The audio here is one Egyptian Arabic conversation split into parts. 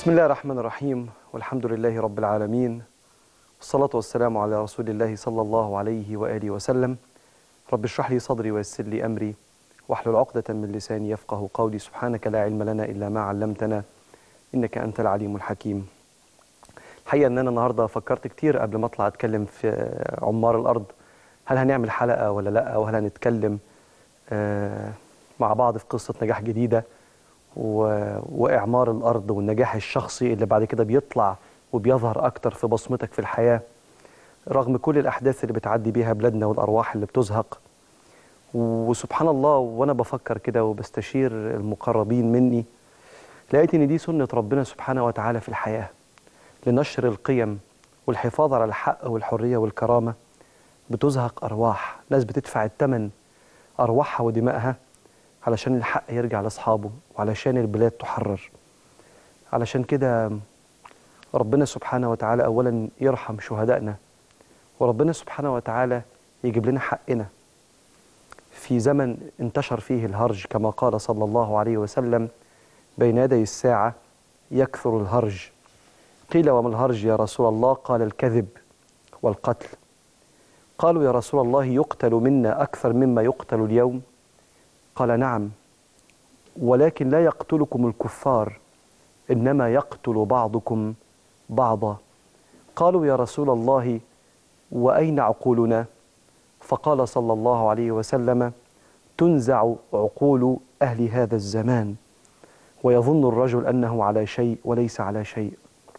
بسم الله الرحمن الرحيم والحمد لله رب العالمين والصلاة والسلام على رسول الله صلى الله عليه وآله وسلم رب اشرح لي صدري ويسر لي أمري واحلل عقدة من لساني يفقه قولي سبحانك لا علم لنا إلا ما علمتنا إنك أنت العليم الحكيم الحقيقة إن أنا النهاردة فكرت كتير قبل ما أطلع أتكلم في عمار الأرض هل هنعمل حلقة ولا لأ وهل هنتكلم آه، مع بعض في قصة نجاح جديدة و... وإعمار الأرض والنجاح الشخصي اللي بعد كده بيطلع وبيظهر أكتر في بصمتك في الحياة رغم كل الأحداث اللي بتعدي بيها بلادنا والأرواح اللي بتزهق وسبحان الله وأنا بفكر كده وبستشير المقربين مني لقيت إن دي سنة ربنا سبحانه وتعالى في الحياة لنشر القيم والحفاظ على الحق والحرية والكرامة بتزهق أرواح ناس بتدفع الثمن أرواحها ودمائها علشان الحق يرجع لأصحابه وعلشان البلاد تحرر علشان كده ربنا سبحانه وتعالى أولا يرحم شهدائنا وربنا سبحانه وتعالى يجيب لنا حقنا في زمن انتشر فيه الهرج كما قال صلى الله عليه وسلم بين يدي الساعة يكثر الهرج قيل وما الهرج يا رسول الله قال الكذب والقتل قالوا يا رسول الله يقتل منا أكثر مما يقتل اليوم قال نعم ولكن لا يقتلكم الكفار إنما يقتل بعضكم بعضا قالوا يا رسول الله وأين عقولنا فقال صلى الله عليه وسلم تنزع عقول أهل هذا الزمان ويظن الرجل أنه على شيء وليس على شيء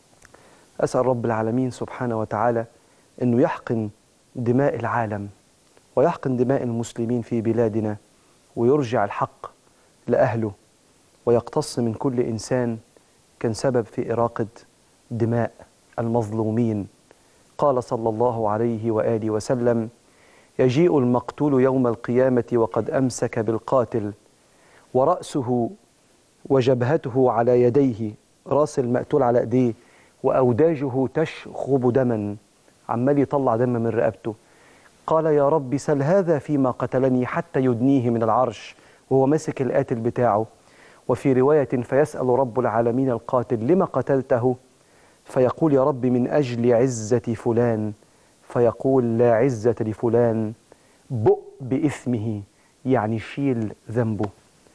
أسأل رب العالمين سبحانه وتعالى أنه يحقن دماء العالم ويحقن دماء المسلمين في بلادنا ويرجع الحق لأهله ويقتص من كل إنسان كان سبب في إراقة دماء المظلومين قال صلى الله عليه وآله وسلم يجيء المقتول يوم القيامة وقد أمسك بالقاتل ورأسه وجبهته على يديه راس المقتول على ايديه وأوداجه تشخب دما عمال يطلع دم من رقبته قال يا رب سل هذا فيما قتلني حتى يدنيه من العرش وهو ماسك القاتل بتاعه وفي رواية فيسأل رب العالمين القاتل لما قتلته فيقول يا رب من أجل عزة فلان فيقول لا عزة لفلان بؤ بإثمه يعني شيل ذنبه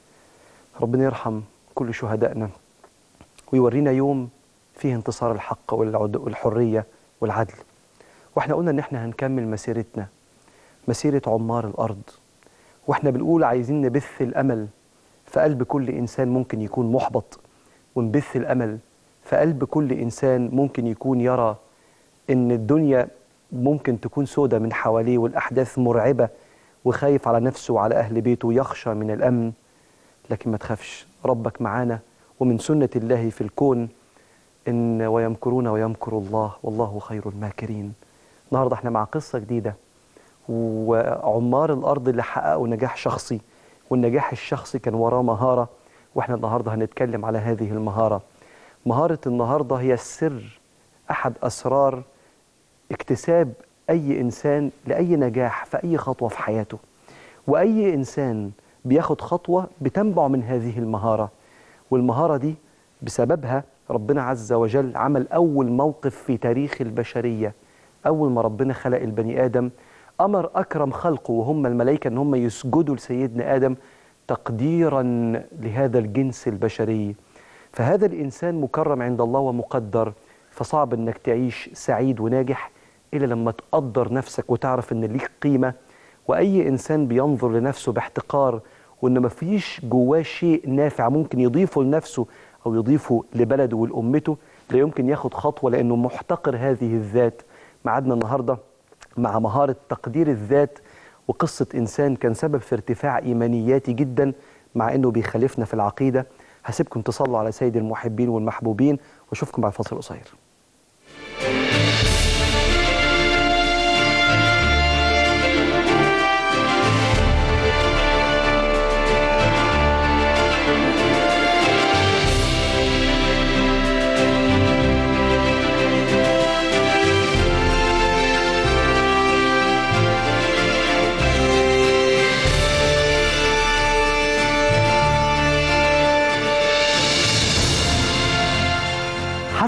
ربنا يرحم كل شهدائنا ويورينا يوم فيه انتصار الحق والحرية والعدل واحنا قلنا ان احنا هنكمل مسيرتنا مسيرة عمار الأرض واحنا بنقول عايزين نبث الأمل في قلب كل إنسان ممكن يكون محبط ونبث الأمل في قلب كل إنسان ممكن يكون يرى إن الدنيا ممكن تكون سودة من حواليه والأحداث مرعبة وخايف على نفسه وعلى أهل بيته يخشى من الأمن لكن ما تخافش ربك معانا ومن سنة الله في الكون إن ويمكرون ويمكر الله والله خير الماكرين النهاردة احنا مع قصة جديدة وعمار الأرض اللي حققوا نجاح شخصي والنجاح الشخصي كان وراه مهارة واحنا النهاردة هنتكلم على هذه المهارة مهارة النهاردة هي السر أحد أسرار اكتساب أي إنسان لأي نجاح في أي خطوة في حياته وأي إنسان بياخد خطوة بتنبع من هذه المهارة والمهارة دي بسببها ربنا عز وجل عمل أول موقف في تاريخ البشرية أول ما ربنا خلق البني آدم أمر أكرم خلقه وهم الملائكة أن هم يسجدوا لسيدنا آدم تقديرا لهذا الجنس البشري فهذا الإنسان مكرم عند الله ومقدر فصعب أنك تعيش سعيد وناجح إلا لما تقدر نفسك وتعرف أن ليك قيمة وأي إنسان بينظر لنفسه باحتقار وأن مفيش جواه شيء نافع ممكن يضيفه لنفسه أو يضيفه لبلده ولأمته لا يمكن ياخد خطوة لأنه محتقر هذه الذات معادنا النهارده مع مهارة تقدير الذات وقصة إنسان كان سبب في ارتفاع إيمانياتي جدا مع إنه بيخالفنا في العقيدة هسيبكم تصلوا على سيد المحبين والمحبوبين وأشوفكم بعد فاصل قصير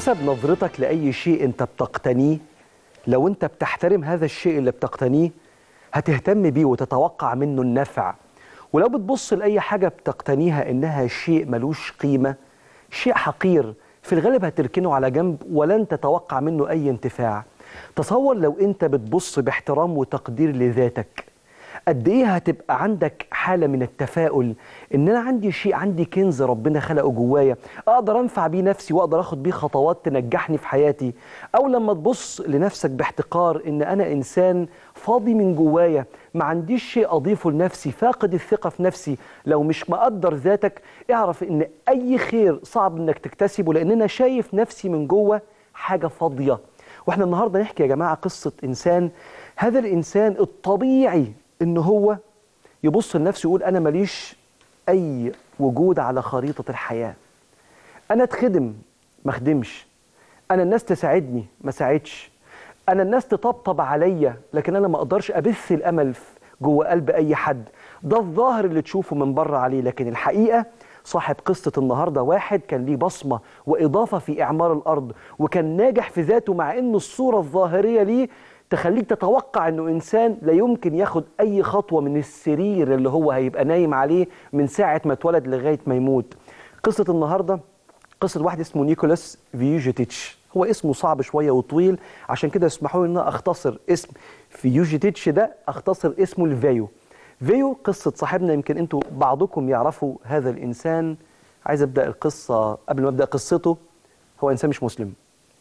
حسب نظرتك لأي شيء أنت بتقتنيه لو أنت بتحترم هذا الشيء اللي بتقتنيه هتهتم بيه وتتوقع منه النفع ولو بتبص لأي حاجة بتقتنيها إنها شيء ملوش قيمة شيء حقير في الغالب هتركنه على جنب ولن تتوقع منه أي انتفاع تصور لو أنت بتبص باحترام وتقدير لذاتك قد ايه هتبقى عندك حاله من التفاؤل ان انا عندي شيء عندي كنز ربنا خلقه جوايا اقدر انفع بيه نفسي واقدر اخد بيه خطوات تنجحني في حياتي او لما تبص لنفسك باحتقار ان انا انسان فاضي من جوايا ما عنديش شيء اضيفه لنفسي فاقد الثقه في نفسي لو مش مقدر ذاتك اعرف ان اي خير صعب انك تكتسبه لان انا شايف نفسي من جوه حاجه فاضيه واحنا النهارده نحكي يا جماعه قصه انسان هذا الانسان الطبيعي ان هو يبص لنفسه يقول انا ماليش اي وجود على خريطه الحياه انا اتخدم ما اخدمش انا الناس تساعدني ما ساعدش انا الناس تطبطب عليا لكن انا ما اقدرش ابث الامل جوه قلب اي حد ده الظاهر اللي تشوفه من بره عليه لكن الحقيقه صاحب قصة النهاردة واحد كان ليه بصمة وإضافة في إعمار الأرض وكان ناجح في ذاته مع أن الصورة الظاهرية ليه تخليك تتوقع انه انسان لا يمكن ياخد اي خطوه من السرير اللي هو هيبقى نايم عليه من ساعه ما اتولد لغايه ما يموت. قصه النهارده قصه واحد اسمه نيكولاس فيوجيتيتش هو اسمه صعب شويه وطويل عشان كده اسمحوا لي ان انا اختصر اسم فيوجيتيتش ده اختصر اسمه الفيو. فيو قصه صاحبنا يمكن انتوا بعضكم يعرفوا هذا الانسان عايز ابدا القصه قبل ما ابدا قصته هو انسان مش مسلم.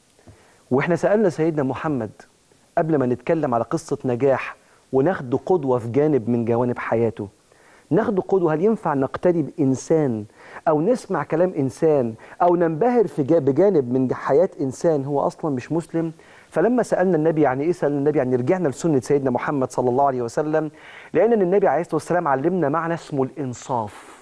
واحنا سالنا سيدنا محمد قبل ما نتكلم على قصة نجاح وناخده قدوة في جانب من جوانب حياته ناخده قدوة هل ينفع نقتدي بإنسان أو نسمع كلام إنسان أو ننبهر في بجانب من حياة إنسان هو أصلا مش مسلم فلما سألنا النبي يعني إيه سألنا النبي يعني رجعنا لسنة سيدنا محمد صلى الله عليه وسلم لأن النبي عليه الصلاة والسلام علمنا معنى اسمه الإنصاف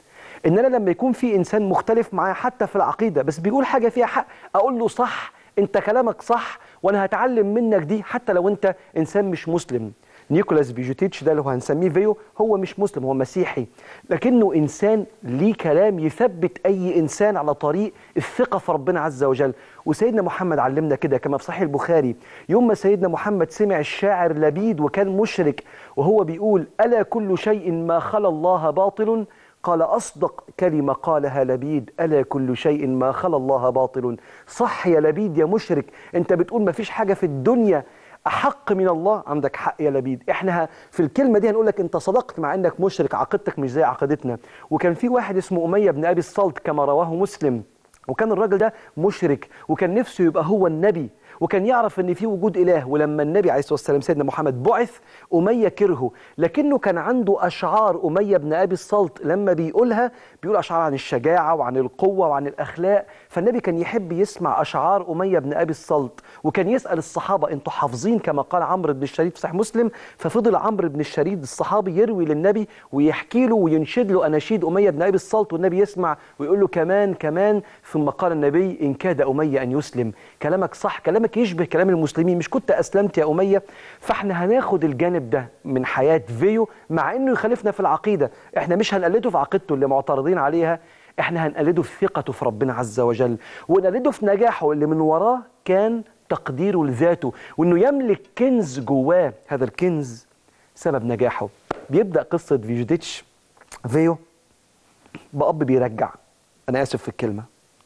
إن أنا لما يكون في إنسان مختلف معايا حتى في العقيدة بس بيقول حاجة فيها حق أقول له صح أنت كلامك صح وانا هتعلم منك دي حتى لو انت انسان مش مسلم نيكولاس بيجوتيتش ده اللي هو هنسميه فيو هو مش مسلم هو مسيحي لكنه انسان ليه كلام يثبت اي انسان على طريق الثقه في ربنا عز وجل وسيدنا محمد علمنا كده كما في صحيح البخاري يوم ما سيدنا محمد سمع الشاعر لبيد وكان مشرك وهو بيقول الا كل شيء ما خلا الله باطل قال أصدق كلمة قالها لبيد ألا كل شيء ما خلا الله باطل صح يا لبيد يا مشرك أنت بتقول ما فيش حاجة في الدنيا أحق من الله عندك حق يا لبيد إحنا في الكلمة دي هنقول لك أنت صدقت مع أنك مشرك عقيدتك مش زي عقيدتنا وكان في واحد اسمه أمية بن أبي الصلت كما رواه مسلم وكان الراجل ده مشرك وكان نفسه يبقى هو النبي وكان يعرف ان في وجود اله ولما النبي عليه الصلاه والسلام سيدنا محمد بعث اميه كرهه لكنه كان عنده اشعار اميه بن ابي الصلت لما بيقولها بيقول اشعار عن الشجاعه وعن القوه وعن الاخلاق فالنبي كان يحب يسمع اشعار اميه بن ابي الصلت وكان يسال الصحابه انتوا حافظين كما قال عمرو بن الشريد في صحيح مسلم ففضل عمرو بن الشريد الصحابي يروي للنبي ويحكي له وينشد له اناشيد اميه بن ابي الصلت والنبي يسمع ويقول له كمان كمان ثم قال النبي ان كاد اميه ان يسلم كلامك صح كلامك كلامك يشبه كلام المسلمين مش كنت أسلمت يا أمية فاحنا هناخد الجانب ده من حياة فيو مع أنه يخالفنا في العقيدة احنا مش هنقلده في عقيدته اللي معترضين عليها احنا هنقلده في ثقته في ربنا عز وجل ونقلده في نجاحه اللي من وراه كان تقديره لذاته وانه يملك كنز جواه هذا الكنز سبب نجاحه بيبدا قصه فيجيتش فيو بأب بيرجع انا اسف في الكلمه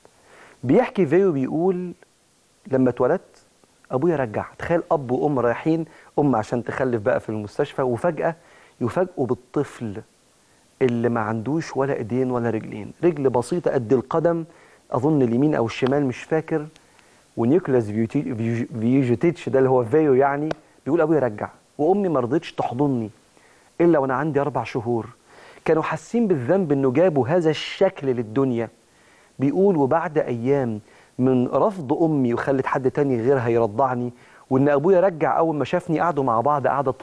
بيحكي فيو بيقول لما اتولدت ابويا رجع تخيل اب وام رايحين ام عشان تخلف بقى في المستشفى وفجاه يفاجئوا بالطفل اللي ما عندوش ولا ايدين ولا رجلين رجل بسيطه قد القدم اظن اليمين او الشمال مش فاكر ونيكولاس فيوجيتيتش ده اللي هو فيو يعني بيقول ابويا رجع وامي ما رضتش تحضني الا وانا عندي اربع شهور كانوا حاسين بالذنب انه جابوا هذا الشكل للدنيا بيقول وبعد ايام من رفض امي وخلت حد تاني غيرها يرضعني وان ابويا رجع اول ما شافني قعدوا مع بعض قعده طويله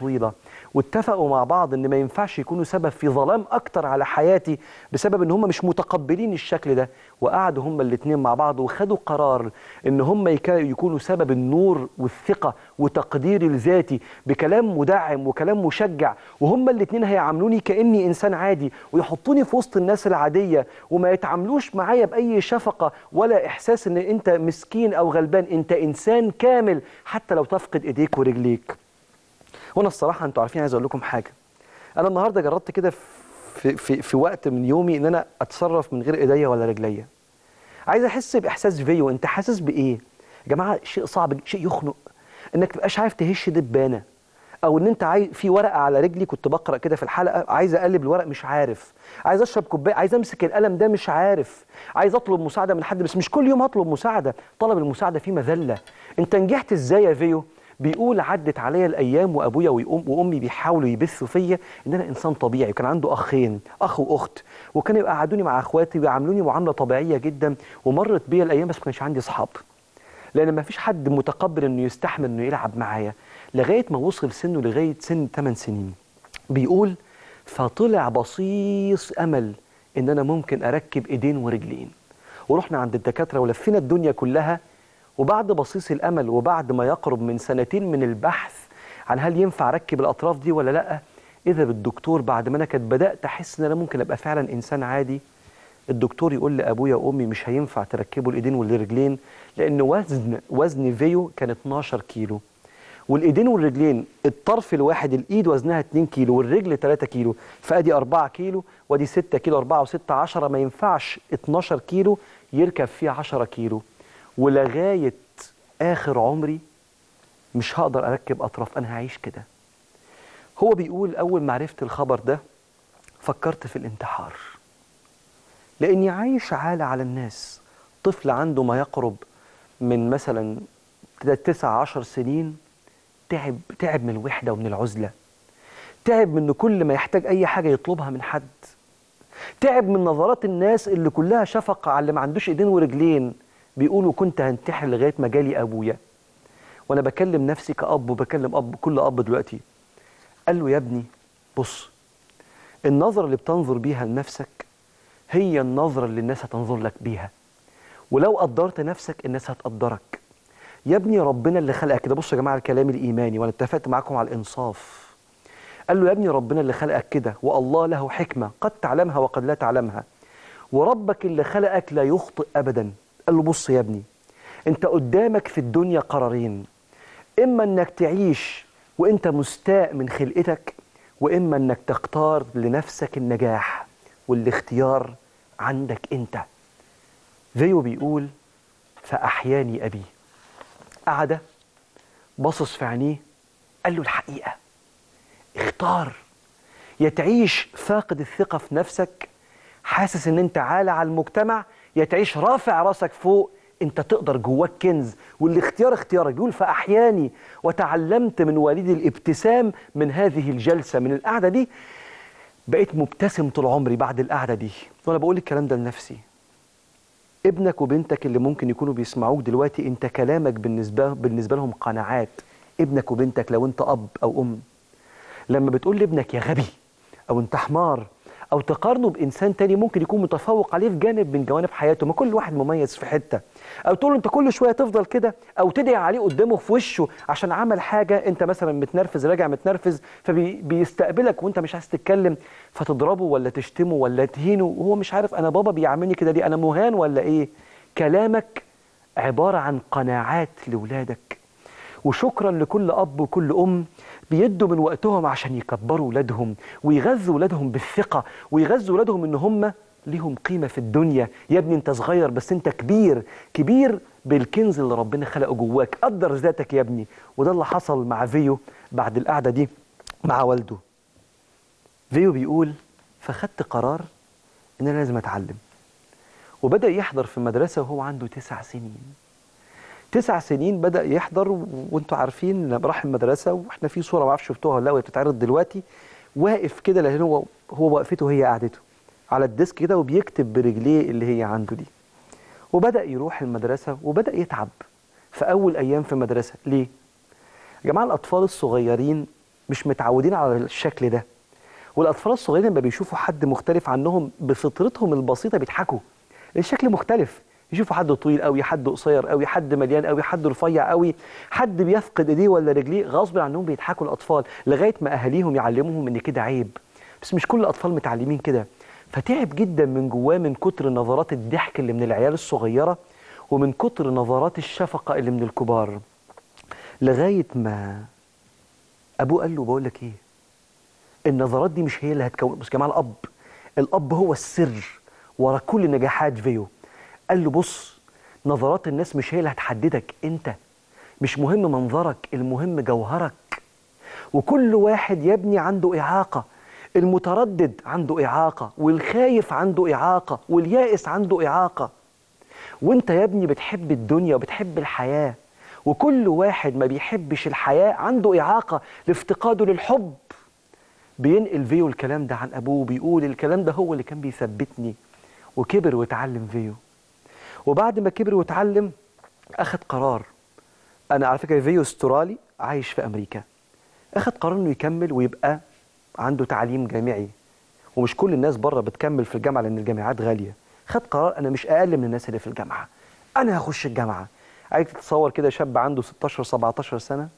واتفقوا مع بعض ان ما ينفعش يكونوا سبب في ظلام اكتر على حياتي بسبب ان هم مش متقبلين الشكل ده وقعدوا هم الاثنين مع بعض وخدوا قرار ان هم يكا- يكونوا سبب النور والثقه وتقديري الذاتي بكلام مدعم وكلام مشجع وهم الاثنين هيعاملوني كاني انسان عادي ويحطوني في وسط الناس العاديه وما يتعاملوش معايا باي شفقه ولا احساس ان انت مسكين او غلبان انت انسان كامل حتى لو تفقد ايديك ورجليك وانا الصراحه انتوا عارفين عايز اقول لكم حاجه انا النهارده جربت كده في, في, في وقت من يومي ان انا اتصرف من غير ايديا ولا رجليا عايز احس باحساس فيو انت حاسس بايه يا جماعه شيء صعب شيء يخنق انك تبقاش عارف تهش دبانه او ان انت عايز في ورقه على رجلي كنت بقرا كده في الحلقه عايز اقلب الورق مش عارف عايز اشرب كوبايه عايز امسك القلم ده مش عارف عايز اطلب مساعده من حد بس مش كل يوم هطلب مساعده طلب المساعده فيه مذله انت نجحت ازاي يا فيو بيقول عدت عليا الايام وابويا وأم وامي بيحاولوا يبثوا فيا ان انا انسان طبيعي وكان عنده اخين اخ واخت وكانوا يقعدوني مع اخواتي ويعاملوني معامله طبيعيه جدا ومرت بيا الايام بس ما كانش عندي اصحاب لان ما فيش حد متقبل انه يستحمل انه يلعب معايا لغايه ما وصل سنه لغايه سن 8 سنين بيقول فطلع بصيص امل ان انا ممكن اركب ايدين ورجلين ورحنا عند الدكاتره ولفينا الدنيا كلها وبعد بصيص الامل وبعد ما يقرب من سنتين من البحث عن هل ينفع اركب الاطراف دي ولا لا اذا بالدكتور بعد ما انا كنت بدات احس ان انا ممكن ابقى فعلا انسان عادي الدكتور يقول لابويا وامي مش هينفع تركبوا الايدين والرجلين لان وزن وزن فيو كان 12 كيلو والايدين والرجلين الطرف الواحد الايد وزنها 2 كيلو والرجل 3 كيلو فادي 4 كيلو وادي 6 كيلو 4 و6 10 ما ينفعش 12 كيلو يركب فيه 10 كيلو ولغايه اخر عمري مش هقدر اركب اطراف انا هعيش كده هو بيقول اول ما عرفت الخبر ده فكرت في الانتحار لاني عايش عالة على الناس طفل عنده ما يقرب من مثلا تسع عشر سنين تعب تعب من الوحدة ومن العزلة تعب من إن كل ما يحتاج أي حاجة يطلبها من حد تعب من نظرات الناس اللي كلها شفقة على اللي ما عندوش إيدين ورجلين بيقولوا كنت هنتحر لغاية ما جالي أبويا وأنا بكلم نفسي كأب وبكلم أب كل أب دلوقتي قال له يا ابني بص النظرة اللي بتنظر بيها لنفسك هي النظرة اللي الناس هتنظر لك بيها ولو قدرت نفسك الناس هتقدرك يا ابني ربنا اللي خلقك كده بصوا يا جماعة الكلام الإيماني وأنا اتفقت معاكم على الإنصاف قال له يا ابني ربنا اللي خلقك كده والله له حكمة قد تعلمها وقد لا تعلمها وربك اللي خلقك لا يخطئ أبدا قال له بص يا ابني انت قدامك في الدنيا قرارين إما أنك تعيش وانت مستاء من خلقتك وإما أنك تختار لنفسك النجاح والاختيار عندك انت فيو بيقول فأحياني أبي قعد بصص في عينيه قال له الحقيقة اختار يا تعيش فاقد الثقة في نفسك حاسس ان انت عالة على المجتمع يا تعيش رافع راسك فوق انت تقدر جواك كنز والاختيار اختيارك بيقول فأحياني وتعلمت من والدي الابتسام من هذه الجلسة من القعدة دي بقيت مبتسم طول عمري بعد القعدة دي وانا بقول الكلام ده لنفسي ابنك وبنتك اللي ممكن يكونوا بيسمعوك دلوقتي انت كلامك بالنسبة بالنسبة لهم قناعات ابنك وبنتك لو انت اب او ام لما بتقول لابنك يا غبي او انت حمار او تقارنه بانسان تاني ممكن يكون متفوق عليه في جانب من جوانب حياته ما كل واحد مميز في حته او تقول له انت كل شويه تفضل كده او تدعي عليه قدامه في وشه عشان عمل حاجه انت مثلا متنرفز راجع متنرفز فبيستقبلك وانت مش عايز تتكلم فتضربه ولا تشتمه ولا تهينه وهو مش عارف انا بابا بيعاملني كده ليه انا مهان ولا ايه كلامك عباره عن قناعات لاولادك وشكرا لكل اب وكل ام بيدوا من وقتهم عشان يكبروا ولادهم ويغذوا ولادهم بالثقه ويغذوا ولادهم ان هم ليهم قيمه في الدنيا يا ابني انت صغير بس انت كبير كبير بالكنز اللي ربنا خلقه جواك قدر ذاتك يا ابني وده اللي حصل مع فيو بعد القعده دي مع والده فيو بيقول فخدت قرار ان انا لازم اتعلم وبدا يحضر في المدرسه وهو عنده تسع سنين تسع سنين بدا يحضر وانتوا عارفين لما راح المدرسه واحنا في صوره ما اعرفش شفتوها ولا لا وهي بتتعرض دلوقتي واقف كده لان هو هو وقفته هي قعدته على الديسك كده وبيكتب برجليه اللي هي عنده دي وبدا يروح المدرسه وبدا يتعب في اول ايام في المدرسه ليه يا جماعه الاطفال الصغيرين مش متعودين على الشكل ده والاطفال الصغيرين لما بيشوفوا حد مختلف عنهم بفطرتهم البسيطه بيضحكوا الشكل مختلف يشوفوا حد طويل قوي حد قصير قوي حد مليان قوي حد رفيع قوي حد بيفقد ايديه ولا رجليه غصب عنهم بيضحكوا الاطفال لغايه ما اهاليهم يعلموهم ان كده عيب بس مش كل الاطفال متعلمين كده فتعب جدا من جواه من كتر نظرات الضحك اللي من العيال الصغيره ومن كتر نظرات الشفقه اللي من الكبار لغايه ما ابوه قال له بقول لك ايه النظرات دي مش هي اللي هتكون بص يا جماعه الاب الاب هو السر ورا كل نجاحات فيو قال له بص نظرات الناس مش هي اللي هتحددك انت مش مهم منظرك المهم جوهرك وكل واحد يبني عنده إعاقة المتردد عنده إعاقة والخايف عنده إعاقة واليائس عنده إعاقة وانت يا ابني بتحب الدنيا وبتحب الحياة وكل واحد ما بيحبش الحياة عنده إعاقة لافتقاده للحب بينقل فيو الكلام ده عن أبوه بيقول الكلام ده هو اللي كان بيثبتني وكبر واتعلم فيو وبعد ما كبر واتعلم أخذ قرار أنا على فكرة فيو استرالي عايش في أمريكا أخذ قرار إنه يكمل ويبقى عنده تعليم جامعي ومش كل الناس بره بتكمل في الجامعة لأن الجامعات غالية خد قرار أنا مش أقل من الناس اللي في الجامعة أنا هخش الجامعة عايز تتصور كده شاب عنده 16 17 سنة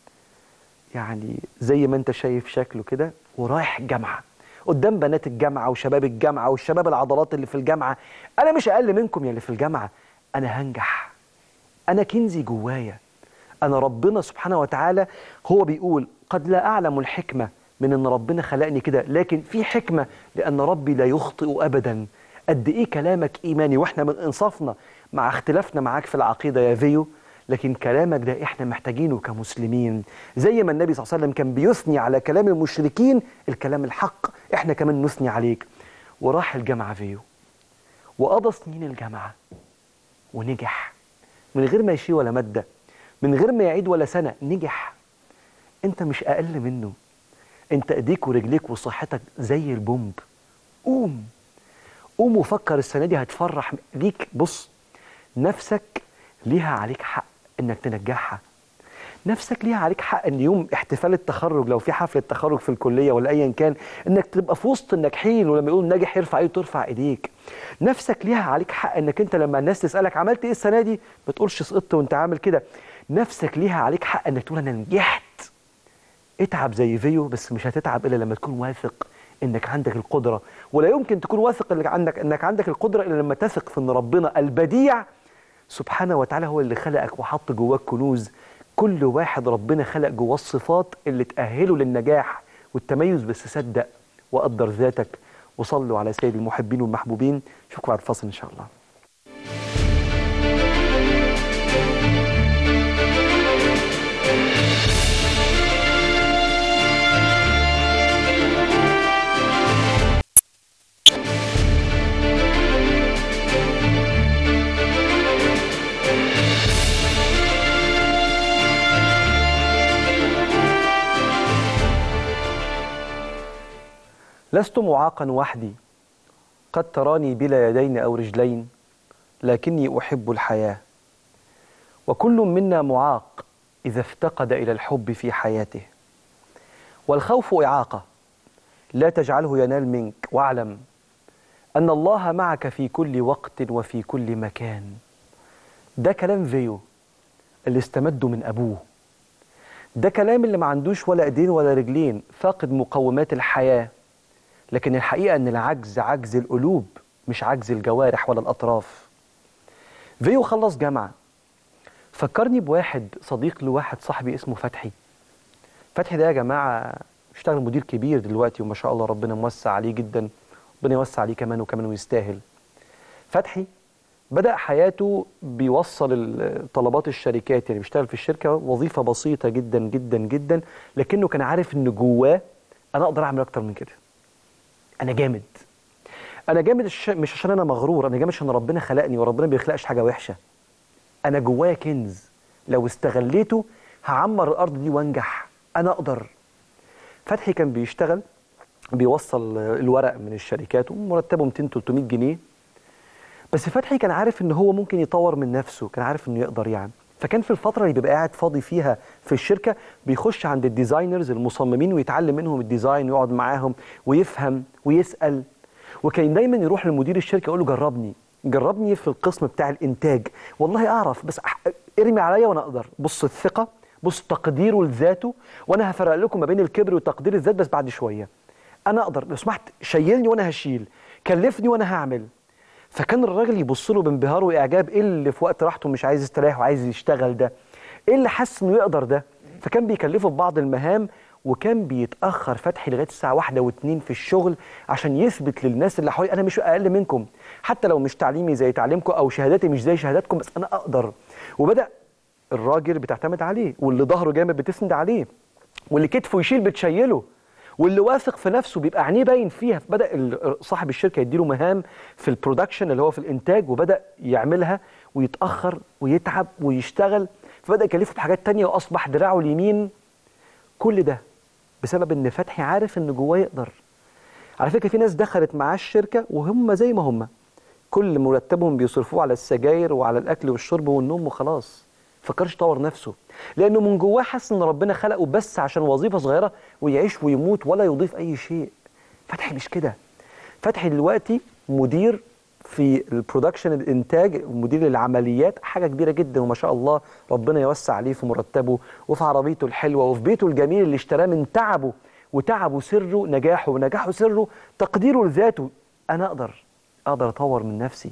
يعني زي ما انت شايف شكله كده ورايح الجامعة قدام بنات الجامعة وشباب الجامعة والشباب العضلات اللي في الجامعة أنا مش أقل منكم يا اللي في الجامعة أنا هنجح أنا كنزي جوايا أنا ربنا سبحانه وتعالى هو بيقول قد لا أعلم الحكمة من أن ربنا خلقني كده لكن في حكمة لأن ربي لا يخطئ أبدا قد إيه كلامك إيماني وإحنا من إنصافنا مع اختلافنا معاك في العقيدة يا فيو لكن كلامك ده احنا محتاجينه كمسلمين زي ما النبي صلى الله عليه وسلم كان بيثني على كلام المشركين الكلام الحق احنا كمان نثني عليك وراح الجامعة فيو وقضى سنين الجامعة ونجح من غير ما يشيل ولا مادة من غير ما يعيد ولا سنة نجح انت مش اقل منه انت ايديك ورجليك وصحتك زي البومب قوم قوم وفكر السنة دي هتفرح ليك بص نفسك ليها عليك حق انك تنجحها نفسك ليها عليك حق ان يوم احتفال التخرج لو في حفله تخرج في الكليه ولا ايا كان انك تبقى في وسط الناجحين ولما يقول ناجح يرفع ايده ترفع ايديك نفسك ليها عليك حق انك انت لما الناس تسالك عملت ايه السنه دي ما تقولش سقطت وانت عامل كده نفسك ليها عليك حق انك تقول انا نجحت اتعب زي فيو بس مش هتتعب الا لما تكون واثق انك عندك القدره ولا يمكن تكون واثق انك عندك انك عندك القدره الا لما تثق في ان ربنا البديع سبحانه وتعالى هو اللي خلقك وحط جواك كنوز كل واحد ربنا خلق جواه الصفات اللي تأهله للنجاح والتميز بس صدق وقدر ذاتك وصلوا على سيد المحبين والمحبوبين اشوفكم بعد الفاصل ان شاء الله لست معاقا وحدي قد تراني بلا يدين او رجلين لكني احب الحياه وكل منا معاق اذا افتقد الى الحب في حياته والخوف اعاقه لا تجعله ينال منك واعلم ان الله معك في كل وقت وفي كل مكان ده كلام فيو اللي استمده من ابوه ده كلام اللي ما عندوش ولا ايدين ولا رجلين فاقد مقومات الحياه لكن الحقيقة أن العجز عجز القلوب مش عجز الجوارح ولا الأطراف فيو خلص جامعة فكرني بواحد صديق لواحد صاحبي اسمه فتحي فتحي ده يا جماعة اشتغل مدير كبير دلوقتي وما شاء الله ربنا موسع عليه جدا ربنا يوسع عليه كمان وكمان ويستاهل فتحي بدأ حياته بيوصل طلبات الشركات يعني بيشتغل في الشركة وظيفة بسيطة جدا جدا جدا لكنه كان عارف ان جواه انا اقدر اعمل اكتر من كده انا جامد انا جامد مش عشان انا مغرور انا جامد عشان ربنا خلقني وربنا بيخلقش حاجه وحشه انا جوايا كنز لو استغليته هعمر الارض دي وانجح انا اقدر فتحي كان بيشتغل بيوصل الورق من الشركات ومرتبه 200 300 جنيه بس فتحي كان عارف ان هو ممكن يطور من نفسه كان عارف انه يقدر يعني فكان في الفتره اللي بيبقى قاعد فاضي فيها في الشركه بيخش عند الديزاينرز المصممين ويتعلم منهم الديزاين ويقعد معاهم ويفهم ويسال وكان دايما يروح لمدير الشركه يقول له جربني جربني في القسم بتاع الانتاج والله اعرف بس أح- ارمي عليا وانا اقدر بص الثقه بص تقديره لذاته وانا هفرق لكم ما بين الكبر وتقدير الذات بس بعد شويه انا اقدر لو سمحت شيلني وانا هشيل كلفني وانا هعمل فكان الراجل يبص له بانبهار واعجاب ايه اللي في وقت راحته مش عايز يستريح وعايز يشتغل ده ايه اللي حس انه يقدر ده فكان بيكلفه ببعض المهام وكان بيتاخر فتحي لغايه الساعه واحدة واتنين في الشغل عشان يثبت للناس اللي حواليه انا مش اقل منكم حتى لو مش تعليمي زي تعليمكم او شهاداتي مش زي شهاداتكم بس انا اقدر وبدا الراجل بتعتمد عليه واللي ظهره جامد بتسند عليه واللي كتفه يشيل بتشيله واللي واثق في نفسه بيبقى عينيه باين فيها فبدا ال- صاحب الشركه يديله مهام في البرودكشن اللي هو في الانتاج وبدا يعملها ويتاخر ويتعب ويشتغل فبدا يكلفه بحاجات تانية واصبح دراعه اليمين كل ده بسبب ان فتحي عارف ان جواه يقدر على فكره في ناس دخلت معاه الشركه وهم زي ما هم كل مرتبهم بيصرفوه على السجاير وعلى الاكل والشرب والنوم وخلاص فكرش يطور نفسه لانه من جواه حاسس ان ربنا خلقه بس عشان وظيفه صغيره ويعيش ويموت ولا يضيف اي شيء فتحي مش كده فتحي دلوقتي مدير في البرودكشن الانتاج مدير العمليات حاجه كبيره جدا وما شاء الله ربنا يوسع عليه في مرتبه وفي عربيته الحلوه وفي بيته الجميل اللي اشتراه من تعبه وتعبه سره نجاحه ونجاحه سره تقديره لذاته انا اقدر اقدر اطور من نفسي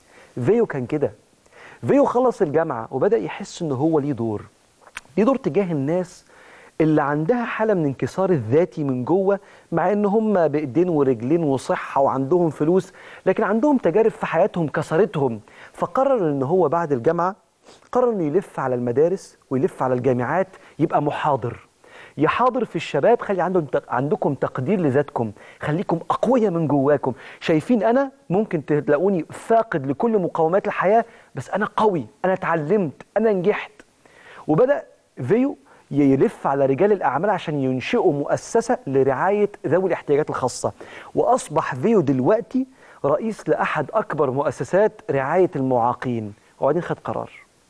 فيو كان كده فيو خلص الجامعه وبدا يحس ان هو ليه دور ليه دور تجاه الناس اللي عندها حالة من انكسار الذاتي من جوه مع ان هم بايدين ورجلين وصحة وعندهم فلوس لكن عندهم تجارب في حياتهم كسرتهم فقرر ان هو بعد الجامعة قرر انه يلف على المدارس ويلف على الجامعات يبقى محاضر يحاضر في الشباب خلي عندهم عندكم تقدير لذاتكم خليكم أقوياء من جواكم شايفين أنا ممكن تلاقوني فاقد لكل مقومات الحياة بس أنا قوي أنا اتعلمت أنا نجحت وبدأ فيو يلف على رجال الأعمال عشان ينشئوا مؤسسة لرعاية ذوي الاحتياجات الخاصة وأصبح فيو دلوقتي رئيس لأحد أكبر مؤسسات رعاية المعاقين وبعدين خد قرار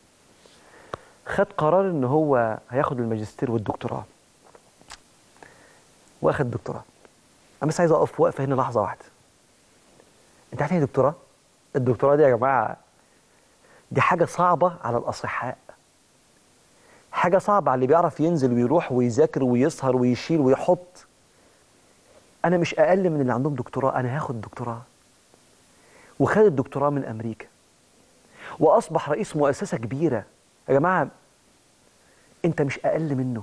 خد قرار ان هو هياخد الماجستير والدكتوراه واخد دكتوراه انا بس عايز اقف وقفه هنا لحظه واحده انت عارف ايه دكتوراه الدكتوراه دي يا جماعه دي حاجه صعبه على الاصحاء حاجه صعبه على اللي بيعرف ينزل ويروح ويذاكر ويسهر ويشيل ويحط انا مش اقل من اللي عندهم دكتوراه انا هاخد دكتوراه وخد الدكتوراه من امريكا واصبح رئيس مؤسسه كبيره يا جماعه انت مش اقل منه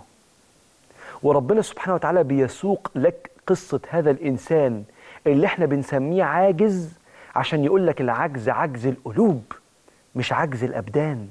وربنا سبحانه وتعالى بيسوق لك قصة هذا الإنسان اللي احنا بنسميه عاجز عشان يقول لك العجز عجز القلوب مش عجز الأبدان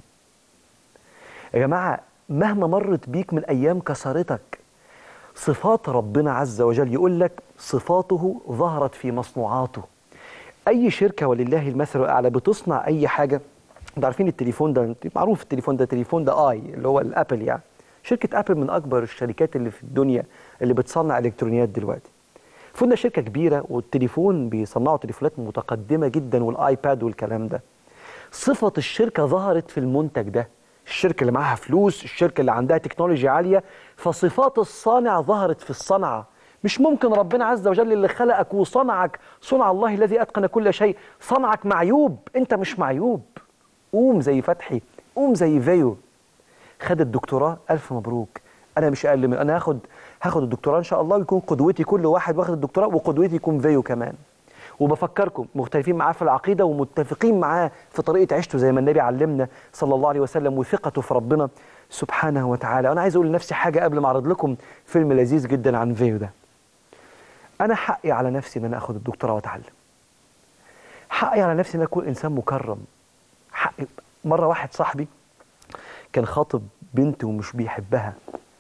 يا جماعة مهما مرت بيك من أيام كسرتك صفات ربنا عز وجل يقول لك صفاته ظهرت في مصنوعاته أي شركة ولله المثل الأعلى بتصنع أي حاجة انتوا عارفين التليفون ده معروف التليفون ده تليفون ده اي اللي هو الابل يعني شركة ابل من اكبر الشركات اللي في الدنيا اللي بتصنع الكترونيات دلوقتي فون ده شركة كبيرة والتليفون بيصنعوا تليفونات متقدمة جدا والايباد والكلام ده صفة الشركة ظهرت في المنتج ده الشركة اللي معاها فلوس الشركة اللي عندها تكنولوجيا عالية فصفات الصانع ظهرت في الصنعة مش ممكن ربنا عز وجل اللي خلقك وصنعك صنع الله الذي أتقن كل شيء صنعك معيوب أنت مش معيوب قوم زي فتحي قوم زي فيو خد الدكتوراه ألف مبروك أنا مش أقل من أنا هاخد هاخد الدكتوراه إن شاء الله ويكون قدوتي كل واحد واخد الدكتوراه وقدوتي يكون فيو كمان وبفكركم مختلفين معاه في العقيدة ومتفقين معاه في طريقة عيشته زي ما النبي علمنا صلى الله عليه وسلم وثقته في ربنا سبحانه وتعالى وأنا عايز أقول لنفسي حاجة قبل ما أعرض لكم فيلم لذيذ جدا عن فيو ده أنا حقي على نفسي إن أنا أخد الدكتوراه وأتعلم حقي على نفسي إن أكون إنسان مكرم حقي مرة واحد صاحبي كان خاطب بنت ومش بيحبها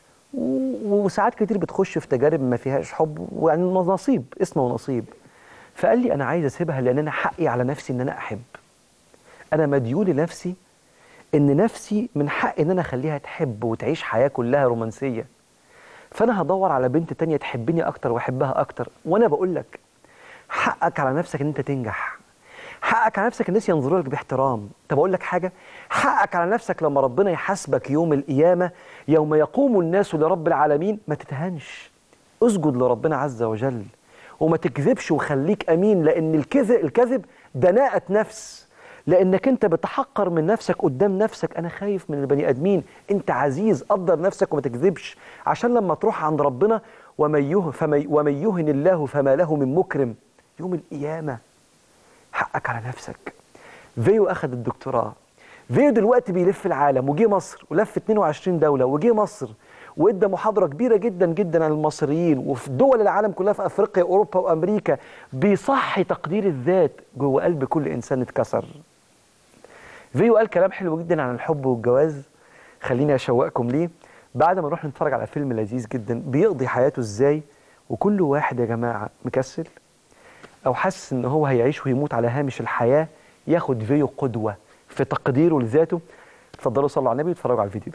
وساعات كتير بتخش في تجارب ما فيهاش حب ويعني نصيب اسمه نصيب فقال لي انا عايز اسيبها لان انا حقي على نفسي ان انا احب انا مديون لنفسي ان نفسي من حقي ان انا اخليها تحب وتعيش حياه كلها رومانسيه فانا هدور على بنت تانية تحبني اكتر واحبها اكتر وانا بقول لك حقك على نفسك ان انت تنجح حقك على نفسك الناس ينظروا لك باحترام طب اقول لك حاجه حقك على نفسك لما ربنا يحاسبك يوم القيامه يوم يقوم الناس لرب العالمين ما تتهنش اسجد لربنا عز وجل وما تكذبش وخليك امين لان الكذب الكذب دناءه نفس لانك انت بتحقر من نفسك قدام نفسك انا خايف من البني ادمين انت عزيز قدر نفسك وما تكذبش عشان لما تروح عند ربنا ومن يه فمن ومن يهن الله فما له من مكرم يوم القيامه حقك على نفسك فيو اخذ الدكتوراه فيو دلوقتي بيلف العالم وجي مصر ولف 22 دوله وجي مصر وادى محاضره كبيره جدا جدا عن المصريين وفي دول العالم كلها في افريقيا واوروبا وامريكا بيصحي تقدير الذات جوه قلب كل انسان اتكسر فيو قال كلام حلو جدا عن الحب والجواز خليني اشوقكم ليه بعد ما نروح نتفرج على فيلم لذيذ جدا بيقضي حياته ازاي وكل واحد يا جماعه مكسل او حاسس ان هو هيعيش ويموت على هامش الحياه ياخد فيو قدوه في تقديره لذاته اتفضلوا صلوا على النبي واتفرجوا على الفيديو ده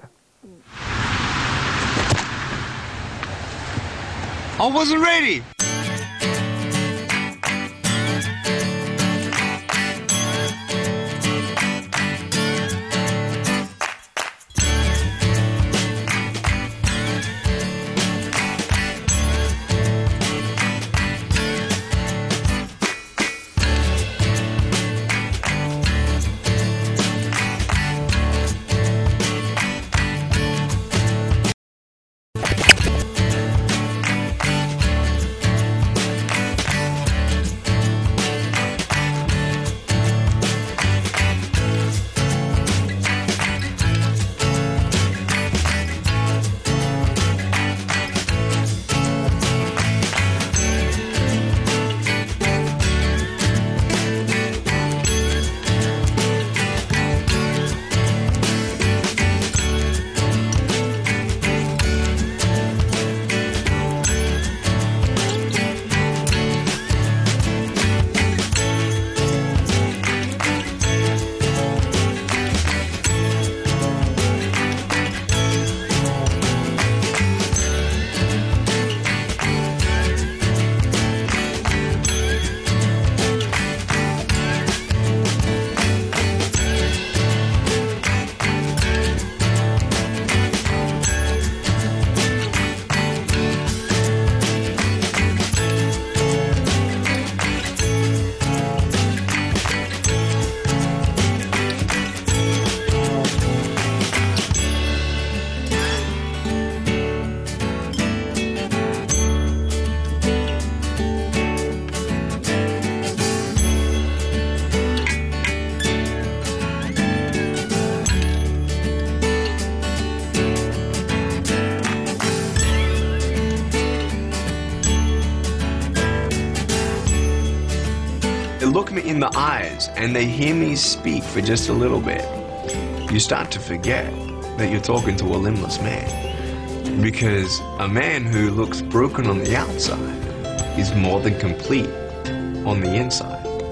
I wasn't ready. They look me in the eyes and they hear me speak for just a little bit. You start to forget that you're talking to a limbless man. Because a man who looks broken on the outside is more than complete on the inside.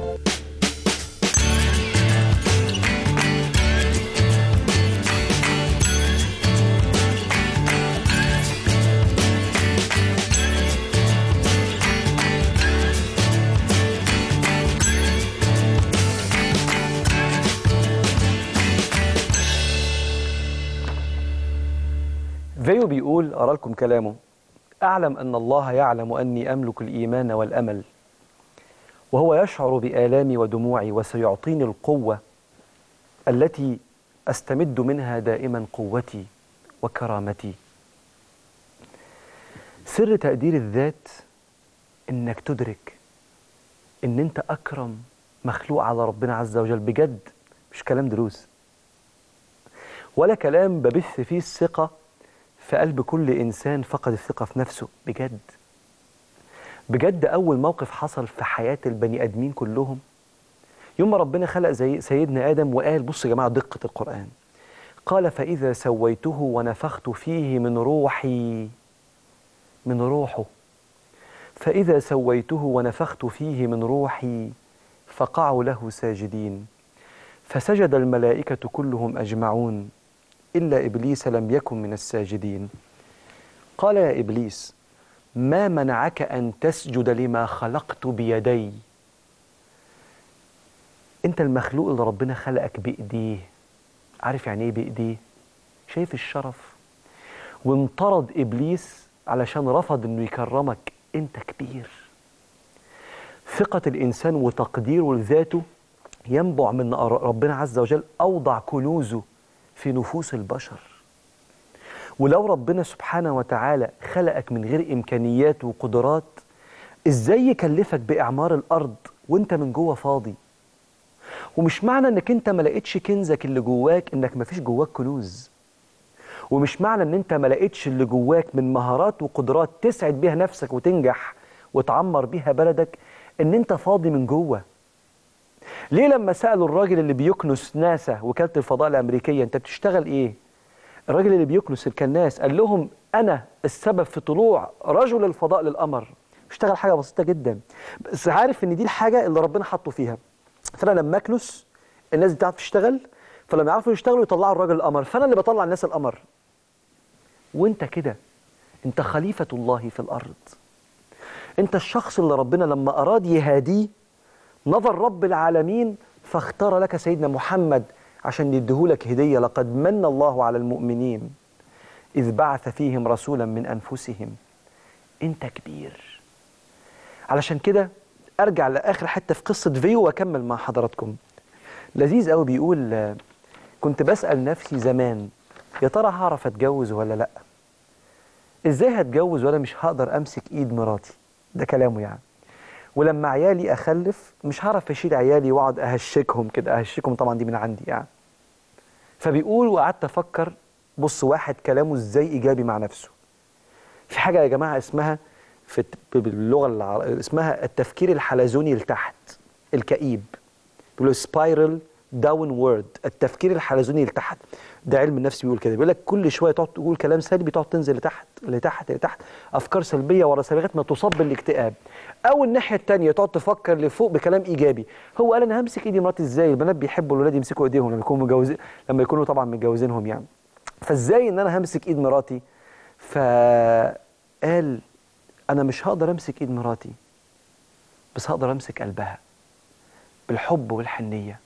فيو بيقول أرى لكم كلامه أعلم أن الله يعلم أني أملك الإيمان والأمل وهو يشعر بآلامي ودموعي وسيعطيني القوة التي أستمد منها دائما قوتي وكرامتي سر تقدير الذات إنك تدرك إن أنت أكرم مخلوق على ربنا عز وجل بجد مش كلام دروس ولا كلام ببث فيه الثقة في قلب كل إنسان فقد الثقة في نفسه بجد بجد أول موقف حصل في حياة البني آدمين كلهم يوم ما ربنا خلق زي سيدنا آدم وقال بصوا يا جماعة دقة القرآن قال فإذا سويته ونفخت فيه من روحي من روحه فإذا سويته ونفخت فيه من روحي فقعوا له ساجدين فسجد الملائكة كلهم أجمعون إلا إبليس لم يكن من الساجدين قال يا إبليس ما منعك أن تسجد لما خلقت بيدي انت المخلوق اللي ربنا خلقك بايديه عارف يعني ايه بايديه شايف الشرف وانطرد ابليس علشان رفض انه يكرمك انت كبير ثقة الإنسان وتقديره لذاته ينبع من ربنا عز وجل أوضع كنوزه في نفوس البشر ولو ربنا سبحانه وتعالى خلقك من غير إمكانيات وقدرات إزاي يكلفك بإعمار الأرض وإنت من جوه فاضي ومش معنى إنك إنت ما لقيتش كنزك اللي جواك إنك ما فيش جواك كنوز ومش معنى إن إنت ما لقيتش اللي جواك من مهارات وقدرات تسعد بيها نفسك وتنجح وتعمر بيها بلدك إن إنت فاضي من جوه ليه لما سألوا الراجل اللي بيكنس ناسا وكالة الفضاء الأمريكية أنت بتشتغل إيه؟ الراجل اللي بيكنس الكناس قال لهم أنا السبب في طلوع رجل الفضاء للقمر اشتغل حاجة بسيطة جدا بس عارف إن دي الحاجة اللي ربنا حطه فيها فأنا لما أكنس الناس دي بتعرف تشتغل فلما يعرفوا يشتغلوا يطلعوا الراجل القمر فأنا اللي بطلع الناس القمر وأنت كده أنت خليفة الله في الأرض أنت الشخص اللي ربنا لما أراد يهاديه نظر رب العالمين فاختار لك سيدنا محمد عشان يديهولك هدية لقد من الله على المؤمنين إذ بعث فيهم رسولا من أنفسهم أنت كبير علشان كده أرجع لآخر حتة في قصة فيو وأكمل مع حضراتكم لذيذ قوي بيقول آه، كنت بسأل نفسي زمان يا ترى هعرف أتجوز ولا لأ إزاي هتجوز وأنا مش هقدر أمسك إيد مراتي ده كلامه يعني ولما عيالي اخلف مش هعرف اشيل عيالي واقعد اهشكهم كده اهشكهم طبعا دي من عندي يعني فبيقول وقعدت افكر بص واحد كلامه ازاي ايجابي مع نفسه في حاجه يا جماعه اسمها في الت- باللغه العر... اسمها التفكير الحلزوني لتحت الكئيب بيقولوا سبايرال داون وورد التفكير الحلزوني لتحت ده علم النفس بيقول كده بيقول لك كل شويه تقعد تقول كلام سلبي تقعد تنزل لتحت لتحت لتحت افكار سلبيه ورا سلبيه لغاية ما تصاب بالاكتئاب او الناحيه الثانيه تقعد تفكر لفوق بكلام ايجابي هو قال انا همسك ايدي مراتي ازاي البنات بيحبوا الولاد يمسكوا ايديهم لما يكونوا متجوزين لما يكونوا طبعا متجوزينهم يعني فازاي ان انا همسك ايد مراتي فقال انا مش هقدر امسك ايد مراتي بس هقدر امسك قلبها بالحب والحنيه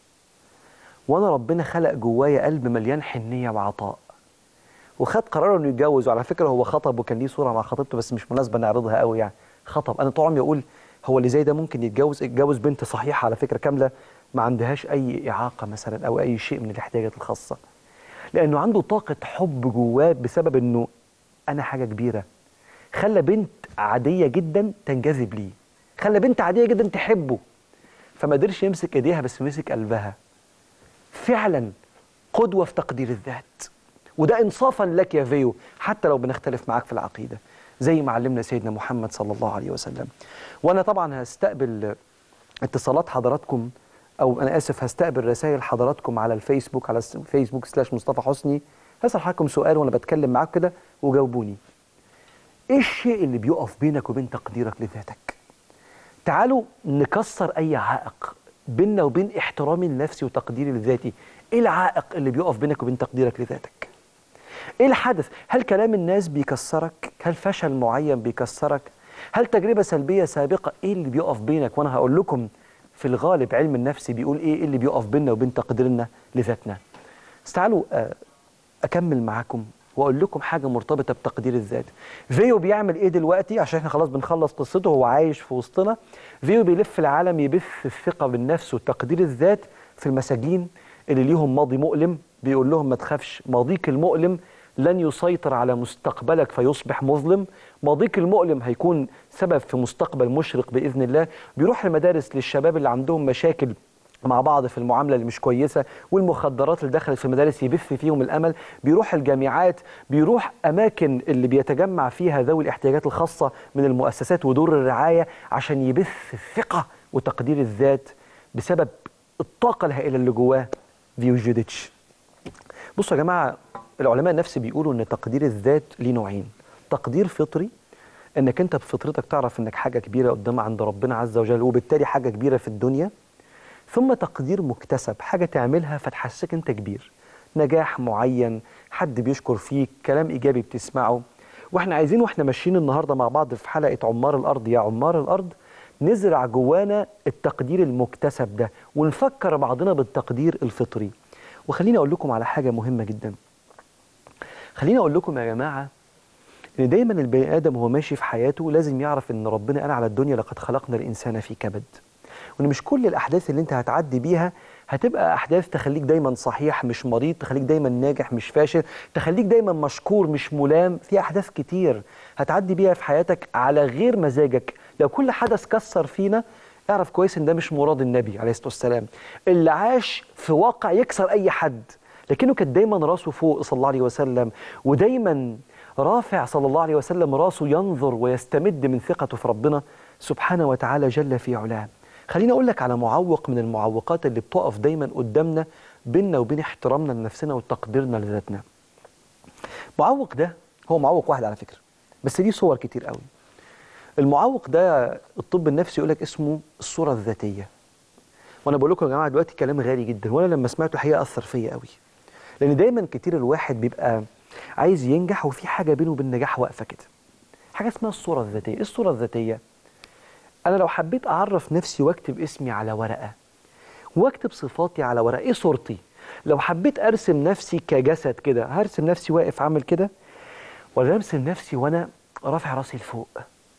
وانا ربنا خلق جوايا قلب مليان حنيه وعطاء وخد قرار انه يتجوز وعلى فكره هو خطب وكان ليه صوره مع خطيبته بس مش مناسبه نعرضها قوي يعني خطب انا طول عمري اقول هو اللي زي ده ممكن يتجوز يتجوز بنت صحيحه على فكره كامله ما عندهاش اي اعاقه مثلا او اي شيء من الاحتياجات الخاصه لانه عنده طاقه حب جواه بسبب انه انا حاجه كبيره خلى بنت عاديه جدا تنجذب ليه خلى بنت عاديه جدا تحبه فما قدرش يمسك ايديها بس مسك قلبها فعلا قدوة في تقدير الذات وده إنصافا لك يا فيو حتى لو بنختلف معاك في العقيدة زي ما علمنا سيدنا محمد صلى الله عليه وسلم وأنا طبعا هستقبل اتصالات حضراتكم أو أنا آسف هستقبل رسائل حضراتكم على الفيسبوك على فيسبوك سلاش مصطفى حسني هسأل حضراتكم سؤال وأنا بتكلم معاك كده وجاوبوني إيه الشيء اللي بيقف بينك وبين تقديرك لذاتك تعالوا نكسر أي عائق بيننا وبين احترامي النفسي وتقديري لذاتي ايه العائق اللي بيقف بينك وبين تقديرك لذاتك ايه الحدث هل كلام الناس بيكسرك هل فشل معين بيكسرك هل تجربة سلبية سابقة ايه اللي بيقف بينك وانا هقول لكم في الغالب علم النفس بيقول ايه اللي بيقف بيننا وبين تقديرنا لذاتنا بس تعالوا آه، اكمل معاكم واقول لكم حاجه مرتبطه بتقدير الذات فيو بيعمل ايه دلوقتي عشان احنا خلاص بنخلص قصته هو عايش في وسطنا فيو بيلف العالم يبث الثقه بالنفس وتقدير الذات في المساجين اللي ليهم ماضي مؤلم بيقول لهم ما تخافش ماضيك المؤلم لن يسيطر على مستقبلك فيصبح مظلم ماضيك المؤلم هيكون سبب في مستقبل مشرق باذن الله بيروح المدارس للشباب اللي عندهم مشاكل مع بعض في المعامله اللي مش كويسه والمخدرات اللي دخلت في المدارس يبث فيهم الامل بيروح الجامعات بيروح اماكن اللي بيتجمع فيها ذوي الاحتياجات الخاصه من المؤسسات ودور الرعايه عشان يبث الثقه وتقدير الذات بسبب الطاقه الهائله اللي جواه فيوجيديتش بصوا يا جماعه العلماء النفس بيقولوا ان تقدير الذات ليه نوعين تقدير فطري انك انت بفطرتك تعرف انك حاجه كبيره قدام عند ربنا عز وجل وبالتالي حاجه كبيره في الدنيا ثم تقدير مكتسب حاجة تعملها فتحسسك انت كبير نجاح معين حد بيشكر فيك كلام ايجابي بتسمعه واحنا عايزين واحنا ماشيين النهارده مع بعض في حلقة عمار الارض يا عمار الارض نزرع جوانا التقدير المكتسب ده ونفكر بعضنا بالتقدير الفطري وخليني اقول لكم على حاجه مهمه جدا خليني اقول لكم يا جماعه ان دايما البني ادم وهو ماشي في حياته لازم يعرف ان ربنا قال على الدنيا لقد خلقنا الانسان في كبد وان مش كل الاحداث اللي انت هتعدي بيها هتبقى احداث تخليك دايما صحيح مش مريض تخليك دايما ناجح مش فاشل تخليك دايما مشكور مش ملام في احداث كتير هتعدي بيها في حياتك على غير مزاجك لو كل حدث كسر فينا اعرف كويس ان ده مش مراد النبي عليه الصلاه والسلام اللي عاش في واقع يكسر اي حد لكنه كان دايما راسه فوق صلى الله عليه وسلم ودايما رافع صلى الله عليه وسلم راسه ينظر ويستمد من ثقته في ربنا سبحانه وتعالى جل في علاه خليني اقول لك على معوق من المعوقات اللي بتقف دايما قدامنا بيننا وبين احترامنا لنفسنا وتقديرنا لذاتنا معوق ده هو معوق واحد على فكره بس ليه صور كتير قوي المعوق ده الطب النفسي يقول لك اسمه الصوره الذاتيه وانا بقول لكم يا جماعه دلوقتي كلام غالي جدا وانا لما سمعته الحقيقه اثر فيا قوي لان دايما كتير الواحد بيبقى عايز ينجح وفي حاجه بينه وبين النجاح واقفه كده حاجه اسمها الصوره الذاتيه ايه الصوره الذاتيه انا لو حبيت اعرف نفسي واكتب اسمي على ورقه واكتب صفاتي على ورقه ايه صورتي لو حبيت ارسم نفسي كجسد كده هرسم نفسي واقف عامل كده ولا ارسم نفسي وانا رافع راسي لفوق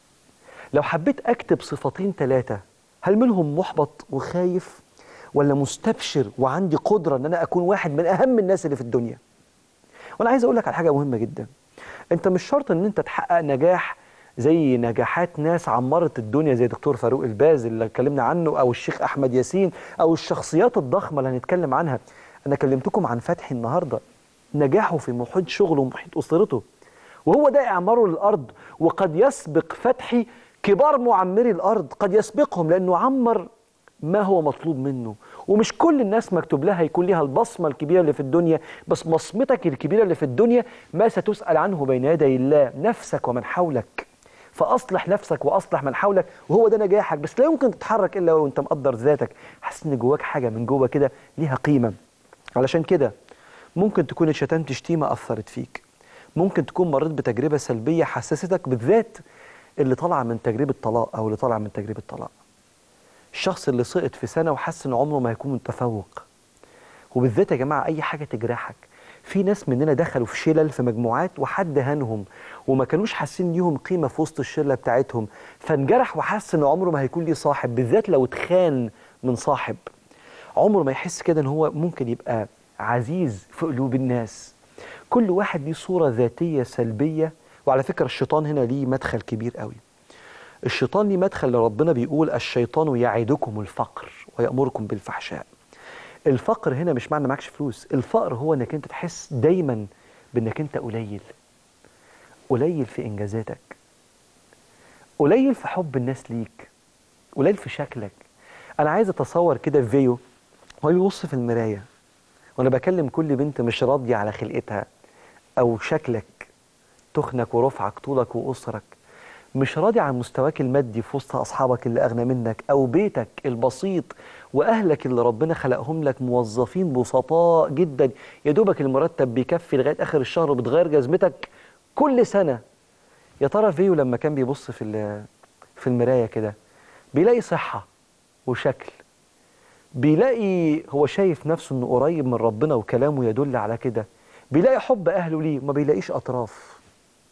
لو حبيت اكتب صفتين ثلاثه هل منهم محبط وخايف ولا مستبشر وعندي قدره ان انا اكون واحد من اهم الناس اللي في الدنيا وانا عايز اقول لك على حاجه مهمه جدا انت مش شرط ان انت تحقق نجاح زي نجاحات ناس عمرت الدنيا زي دكتور فاروق الباز اللي اتكلمنا عنه او الشيخ احمد ياسين او الشخصيات الضخمه اللي هنتكلم عنها انا كلمتكم عن فتحي النهارده نجاحه في محيط شغله ومحيط اسرته وهو ده اعماره للارض وقد يسبق فتحي كبار معمري الارض قد يسبقهم لانه عمر ما هو مطلوب منه ومش كل الناس مكتوب لها يكون لها البصمة الكبيرة اللي في الدنيا بس بصمتك الكبيرة اللي في الدنيا ما ستسأل عنه بين يدي الله نفسك ومن حولك فأصلح نفسك وأصلح من حولك وهو ده نجاحك بس لا يمكن تتحرك إلا وأنت مقدر ذاتك حاسس إن جواك حاجة من جوه كده ليها قيمة علشان كده ممكن تكون اتشتمت شتيمة أثرت فيك ممكن تكون مريت بتجربة سلبية حسستك بالذات اللي طالعة من تجربة طلاق أو اللي طالعة من تجربة طلاق الشخص اللي سقط في سنة وحس إن عمره ما هيكون متفوق وبالذات يا جماعة أي حاجة تجرحك في ناس مننا دخلوا في شلل في مجموعات وحد هانهم وما كانوش حاسين ليهم قيمة في وسط الشلة بتاعتهم فانجرح وحس إن عمره ما هيكون ليه صاحب بالذات لو اتخان من صاحب عمره ما يحس كده إن هو ممكن يبقى عزيز في قلوب الناس كل واحد ليه صورة ذاتية سلبية وعلى فكرة الشيطان هنا ليه مدخل كبير قوي الشيطان ليه مدخل لربنا بيقول الشيطان يعدكم الفقر ويأمركم بالفحشاء الفقر هنا مش معنى معكش فلوس الفقر هو انك انت تحس دايما بانك انت قليل قليل في انجازاتك قليل في حب الناس ليك قليل في شكلك انا عايز اتصور كده فيديو هو بيبص في المرايه وانا بكلم كل بنت مش راضيه على خلقتها او شكلك تخنك ورفعك طولك واسرك مش راضي عن مستواك المادي في وسط اصحابك اللي اغنى منك او بيتك البسيط واهلك اللي ربنا خلقهم لك موظفين بسطاء جدا يا دوبك المرتب بيكفي لغايه اخر الشهر وبتغير جزمتك كل سنه يا ترى فيو لما كان بيبص في في المرايه كده بيلاقي صحه وشكل بيلاقي هو شايف نفسه انه قريب من ربنا وكلامه يدل على كده بيلاقي حب اهله ليه ما بيلاقيش اطراف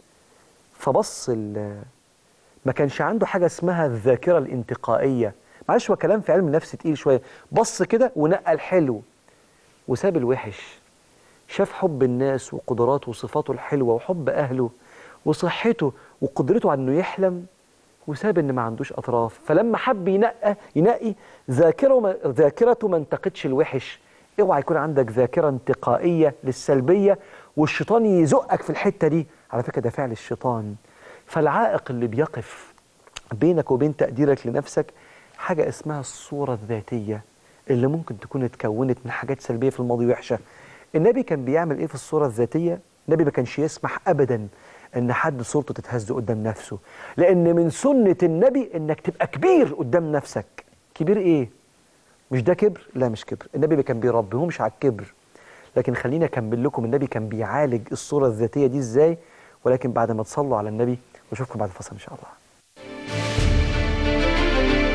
فبص ما كانش عنده حاجه اسمها الذاكره الانتقائيه معلش هو كلام في علم النفس تقيل شويه بص كده ونقى الحلو وساب الوحش شاف حب الناس وقدراته وصفاته الحلوه وحب اهله وصحته وقدرته على انه يحلم وساب ان ما عندوش اطراف فلما حب ينقى ينقي ذاكره ذاكرته ما انتقتش الوحش اوعى يكون عندك ذاكره انتقائيه للسلبيه والشيطان يزقك في الحته دي على فكره ده فعل الشيطان فالعائق اللي بيقف بينك وبين تقديرك لنفسك حاجه اسمها الصوره الذاتيه اللي ممكن تكون اتكونت من حاجات سلبيه في الماضي وحشه النبي كان بيعمل ايه في الصوره الذاتيه النبي ما كانش يسمح ابدا ان حد صورته تتهز قدام نفسه لان من سنه النبي انك تبقى كبير قدام نفسك كبير ايه مش ده كبر لا مش كبر النبي كان بيربيهمش على الكبر لكن خليني اكمل لكم النبي كان بيعالج الصوره الذاتيه دي ازاي ولكن بعد ما تصلوا على النبي واشوفكم بعد الفصل ان شاء الله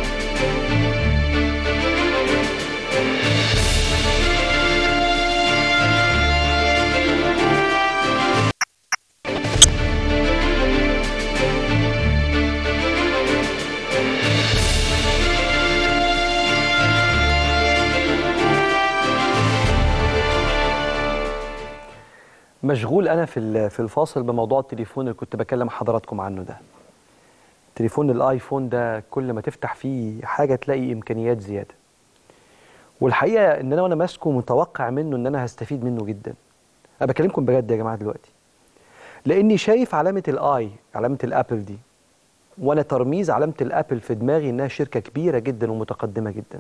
مشغول انا في ال- في الفاصل بموضوع التليفون اللي كنت بكلم حضراتكم عنه ده تليفون الايفون ده كل ما تفتح فيه حاجه تلاقي امكانيات زياده والحقيقه ان انا وانا ماسكه متوقع منه ان انا هستفيد منه جدا انا بكلمكم بجد يا جماعه دلوقتي لاني شايف علامه الاي علامه الابل دي وانا ترميز علامه الابل في دماغي انها شركه كبيره جدا ومتقدمه جدا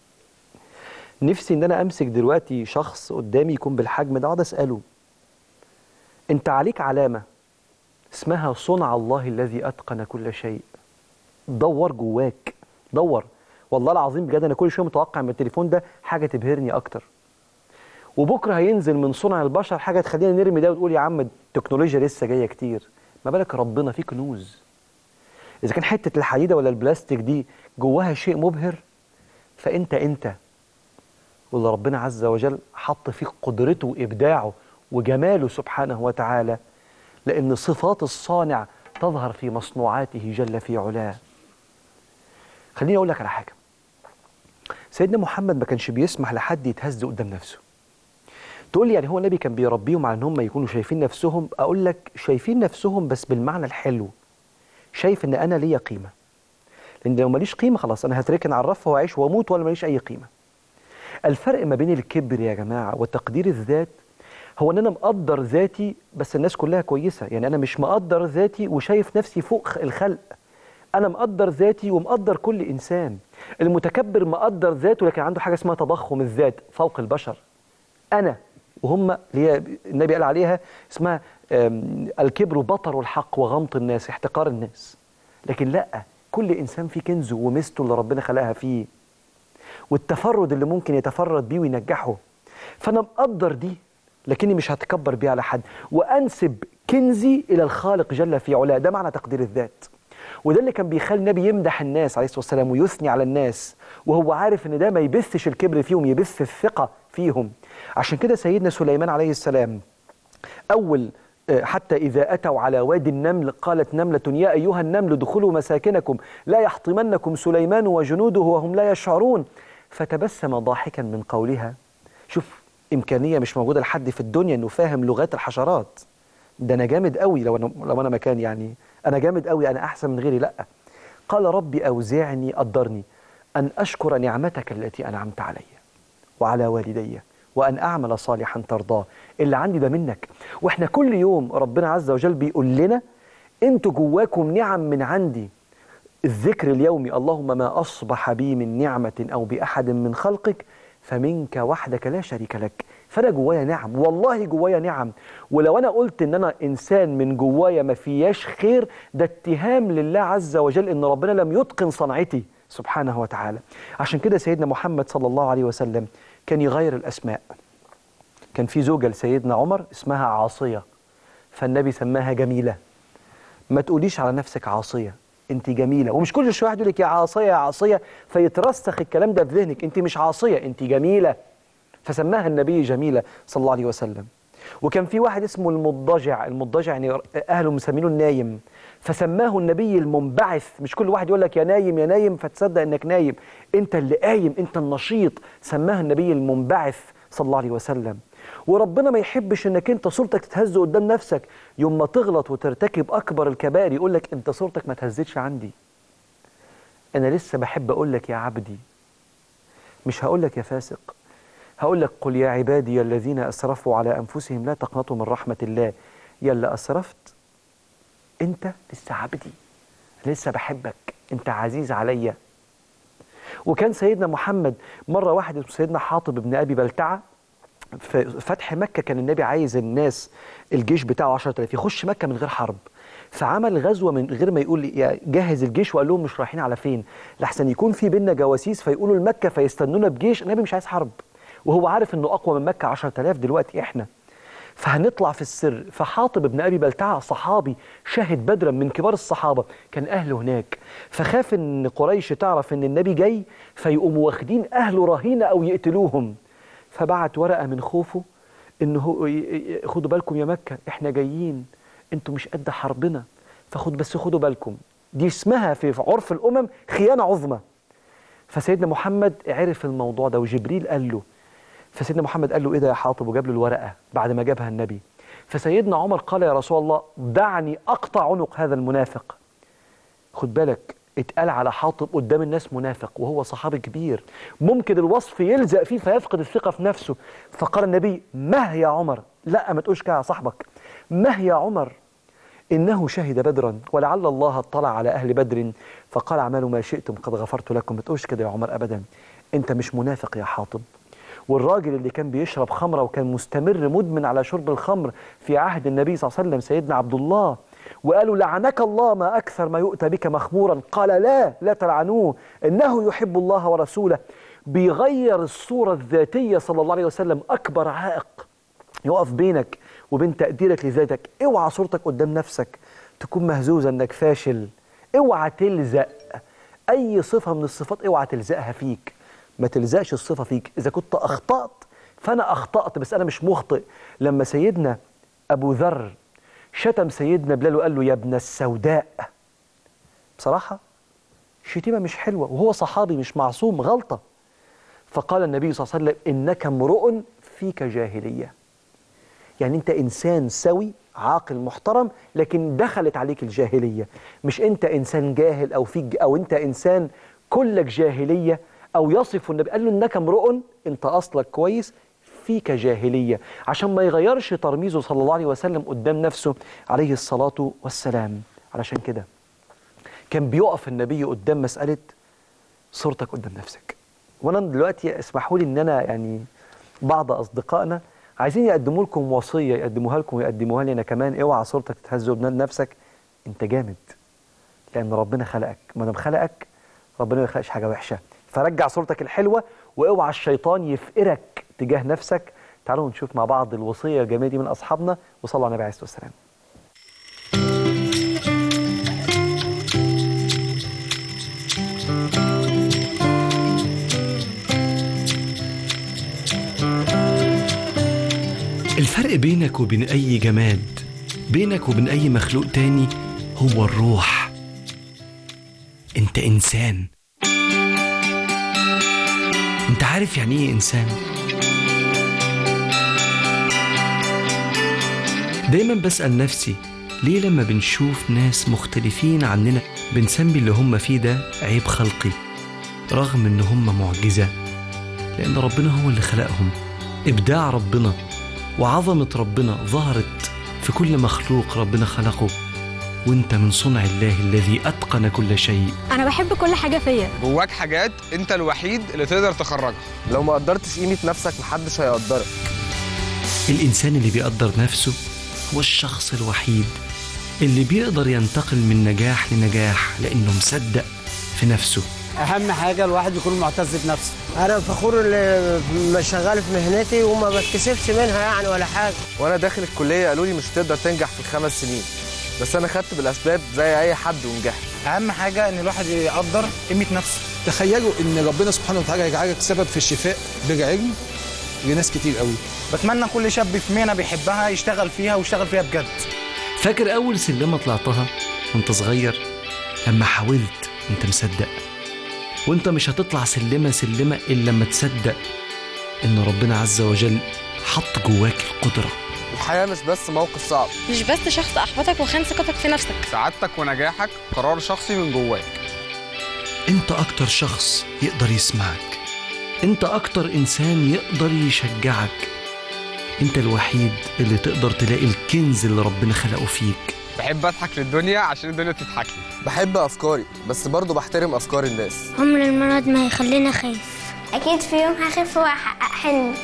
نفسي ان انا امسك دلوقتي شخص قدامي يكون بالحجم ده اقعد اساله انت عليك علامه اسمها صنع الله الذي اتقن كل شيء دور جواك دور والله العظيم بجد انا كل شويه متوقع من التليفون ده حاجه تبهرني اكتر وبكره هينزل من صنع البشر حاجه تخلينا نرمي ده وتقول يا عم التكنولوجيا لسه جايه كتير ما بالك ربنا فيه كنوز اذا كان حته الحديده ولا البلاستيك دي جواها شيء مبهر فانت انت واللي ربنا عز وجل حط فيك قدرته وابداعه وجماله سبحانه وتعالى لان صفات الصانع تظهر في مصنوعاته جل في علاه خليني اقول لك على حاجه سيدنا محمد ما كانش بيسمح لحد يتهز قدام نفسه تقول لي يعني هو النبي كان بيربيهم على ان هم يكونوا شايفين نفسهم اقول لك شايفين نفسهم بس بالمعنى الحلو شايف ان انا ليا قيمه لان لو ماليش قيمه خلاص انا هتركن على الرف واعيش واموت ولا ماليش اي قيمه الفرق ما بين الكبر يا جماعه وتقدير الذات هو ان انا مقدر ذاتي بس الناس كلها كويسه يعني انا مش مقدر ذاتي وشايف نفسي فوق الخلق انا مقدر ذاتي ومقدر كل انسان المتكبر مقدر ذاته لكن عنده حاجه اسمها تضخم الذات فوق البشر انا وهم اللي هي النبي قال عليها اسمها آم، الكبر بطر الحق وغمط الناس احتقار الناس لكن لا كل انسان فيه كنزه وميزته اللي ربنا خلقها فيه والتفرد اللي ممكن يتفرد بيه وينجحه فانا مقدر دي لكني مش هتكبر بيه على حد وانسب كنزي الى الخالق جل في علاه ده معنى تقدير الذات وده اللي كان بيخلي النبي يمدح الناس عليه الصلاه والسلام ويثني على الناس وهو عارف ان ده ما يبثش الكبر فيهم يبث الثقه فيهم عشان كده سيدنا سليمان عليه السلام أول آه، حتى إذا أتوا على وادي النمل قالت نملة يا أيها النمل ادخلوا مساكنكم لا يحطمنكم سليمان وجنوده وهم لا يشعرون فتبسم ضاحكا من قولها شوف إمكانية مش موجودة لحد في الدنيا إنه فاهم لغات الحشرات ده أنا جامد قوي لو أنا لو أنا مكان يعني أنا جامد قوي أنا أحسن من غيري لأ قال ربي أوزعني قدرني أن أشكر نعمتك التي أنعمت علي وعلى والدي وأن أعمل صالحا ترضاه اللي عندي ده منك وإحنا كل يوم ربنا عز وجل بيقول لنا أنتوا جواكم نعم من عندي الذكر اليومي اللهم ما أصبح بي من نعمة أو بأحد من خلقك فمنك وحدك لا شريك لك فأنا جوايا نعم والله جوايا نعم ولو أنا قلت إن أنا إنسان من جوايا ما فياش خير ده اتهام لله عز وجل إن ربنا لم يتقن صنعتي سبحانه وتعالى عشان كده سيدنا محمد صلى الله عليه وسلم كان يغير الأسماء كان في زوجة لسيدنا عمر اسمها عاصية فالنبي سماها جميلة ما تقوليش على نفسك عاصية انت جميلة ومش كل شوية واحد يقول لك يا عاصية يا عاصية فيترسخ الكلام ده في ذهنك انت مش عاصية انت جميلة فسماها النبي جميلة صلى الله عليه وسلم وكان في واحد اسمه المضجع المضجع يعني اهله مسمينه النايم فسماه النبي المنبعث مش كل واحد يقول لك يا نايم يا نايم فتصدق انك نايم انت اللي قايم انت النشيط سماه النبي المنبعث صلى الله عليه وسلم وربنا ما يحبش انك انت صورتك تتهز قدام نفسك يوم ما تغلط وترتكب اكبر الكبائر يقول لك انت صورتك ما تهزتش عندي انا لسه بحب اقول لك يا عبدي مش هقول لك يا فاسق هقول لك قل يا عبادي الذين اسرفوا على انفسهم لا تقنطوا من رحمه الله يلا اسرفت انت لسه عبدي لسه بحبك انت عزيز عليا وكان سيدنا محمد مره واحد اسمه سيدنا حاطب بن ابي بلتعه في فتح مكة كان النبي عايز الناس الجيش بتاعه 10000 يخش مكة من غير حرب فعمل غزوة من غير ما يقول يا جهز الجيش وقال لهم مش رايحين على فين لحسن يكون في بينا جواسيس فيقولوا لمكة فيستنونا بجيش النبي مش عايز حرب وهو عارف انه اقوى من مكة 10000 دلوقتي احنا فهنطلع في السر فحاطب بن ابي بلتعه صحابي شهد بدرا من كبار الصحابه كان اهله هناك فخاف ان قريش تعرف ان النبي جاي فيقوموا واخدين اهله رهينه او يقتلوهم فبعت ورقه من خوفه ان هو ي- ي- خدوا بالكم يا مكه احنا جايين انتوا مش قد حربنا فخد بس خدوا بالكم دي اسمها في في عرف الامم خيانه عظمى فسيدنا محمد عرف الموضوع ده وجبريل قال له فسيدنا محمد قال له ايه ده يا حاطب وجاب له الورقه بعد ما جابها النبي فسيدنا عمر قال يا رسول الله دعني أقطع عنق هذا المنافق خد بالك اتقال على حاطب قدام الناس منافق وهو صحابي كبير ممكن الوصف يلزق فيه فيفقد الثقة في نفسه فقال النبي مه يا عمر لا ما تقولش كده على صاحبك مه يا عمر إنه شهد بدرا ولعل الله اطلع على أهل بدر فقال اعملوا ما شئتم قد غفرت لكم ما تقولش كده يا عمر أبدا أنت مش منافق يا حاطب والراجل اللي كان بيشرب خمرة وكان مستمر مدمن على شرب الخمر في عهد النبي صلى الله عليه وسلم سيدنا عبد الله وقالوا لعنك الله ما أكثر ما يؤتى بك مخمورا قال لا لا تلعنوه إنه يحب الله ورسوله بيغير الصورة الذاتية صلى الله عليه وسلم أكبر عائق يقف بينك وبين تقديرك لذاتك اوعى صورتك قدام نفسك تكون مهزوزة انك فاشل اوعى تلزق اي صفة من الصفات اوعى تلزقها فيك ما تلزقش الصفة فيك اذا كنت اخطأت فانا اخطأت بس انا مش مخطئ لما سيدنا ابو ذر شتم سيدنا بلال وقال له يا ابن السوداء بصراحة شتيمة مش حلوة وهو صحابي مش معصوم غلطة فقال النبي صلى الله عليه وسلم إنك امرؤ فيك جاهلية يعني أنت إنسان سوي عاقل محترم لكن دخلت عليك الجاهلية مش أنت إنسان جاهل أو فيك أو أنت إنسان كلك جاهلية أو يصف النبي قال له إنك امرؤ أنت أصلك كويس فيك جاهلية عشان ما يغيرش ترميزه صلى الله عليه وسلم قدام نفسه عليه الصلاة والسلام علشان كده كان بيقف النبي قدام مسألة صورتك قدام نفسك وانا دلوقتي اسمحوا لي ان انا يعني بعض اصدقائنا عايزين يقدموا لكم وصيه يقدموها لكم ويقدموها لي انا كمان اوعى صورتك تتهز قدام نفسك انت جامد لان ربنا خلقك ما دام خلقك ربنا ما يخلقش حاجه وحشه فرجع صورتك الحلوه واوعى الشيطان يفقرك تجاه نفسك تعالوا نشوف مع بعض الوصيه الجميله دي من اصحابنا وصلوا على النبي عليه الصلاه والسلام الفرق بينك وبين أي جماد بينك وبين أي مخلوق تاني هو الروح أنت إنسان أنت عارف يعني إيه إنسان؟ دايما بسأل نفسي ليه لما بنشوف ناس مختلفين عننا بنسمي اللي هم فيه ده عيب خلقي رغم إن هم معجزة لأن ربنا هو اللي خلقهم إبداع ربنا وعظمة ربنا ظهرت في كل مخلوق ربنا خلقه وانت من صنع الله الذي أتقن كل شيء انا بحب كل حاجه فيا جواك حاجات انت الوحيد اللي تقدر تخرجها لو ما قدرتش قيمة نفسك محدش هيقدرك الإنسان اللي بيقدر نفسه هو الشخص الوحيد اللي بيقدر ينتقل من نجاح لنجاح لأنه مصدق في نفسه اهم حاجه الواحد يكون معتز بنفسه انا فخور اللي شغال في مهنتي وما بتكسفش منها يعني ولا حاجه وانا داخل الكلية قالوا لي مش هتقدر تنجح في الخمس سنين بس انا خدت بالاسباب زي اي حد ونجحت اهم حاجه ان الواحد يقدر قيمه نفسه تخيلوا ان ربنا سبحانه وتعالى يجعلك سبب في الشفاء بالعلم لناس كتير قوي بتمنى كل شاب في مهنه بيحبها يشتغل فيها ويشتغل فيها بجد فاكر أول سلمة طلعتها وانت صغير لما حاولت انت مصدق وانت مش هتطلع سلمة سلمة إلا لما تصدق إن ربنا عز وجل حط جواك القدرة الحياة مش بس موقف صعب مش بس شخص احبطك وخان ثقتك في نفسك سعادتك ونجاحك قرار شخصي من جواك انت أكتر شخص يقدر يسمعك انت أكتر إنسان يقدر يشجعك انت الوحيد اللي تقدر تلاقي الكنز اللي ربنا خلقه فيك بحب اضحك للدنيا عشان الدنيا تضحك لي بحب افكاري بس برضه بحترم افكار الناس عمر المرض ما يخلينا خايف اكيد في يوم هخف واحقق حلمي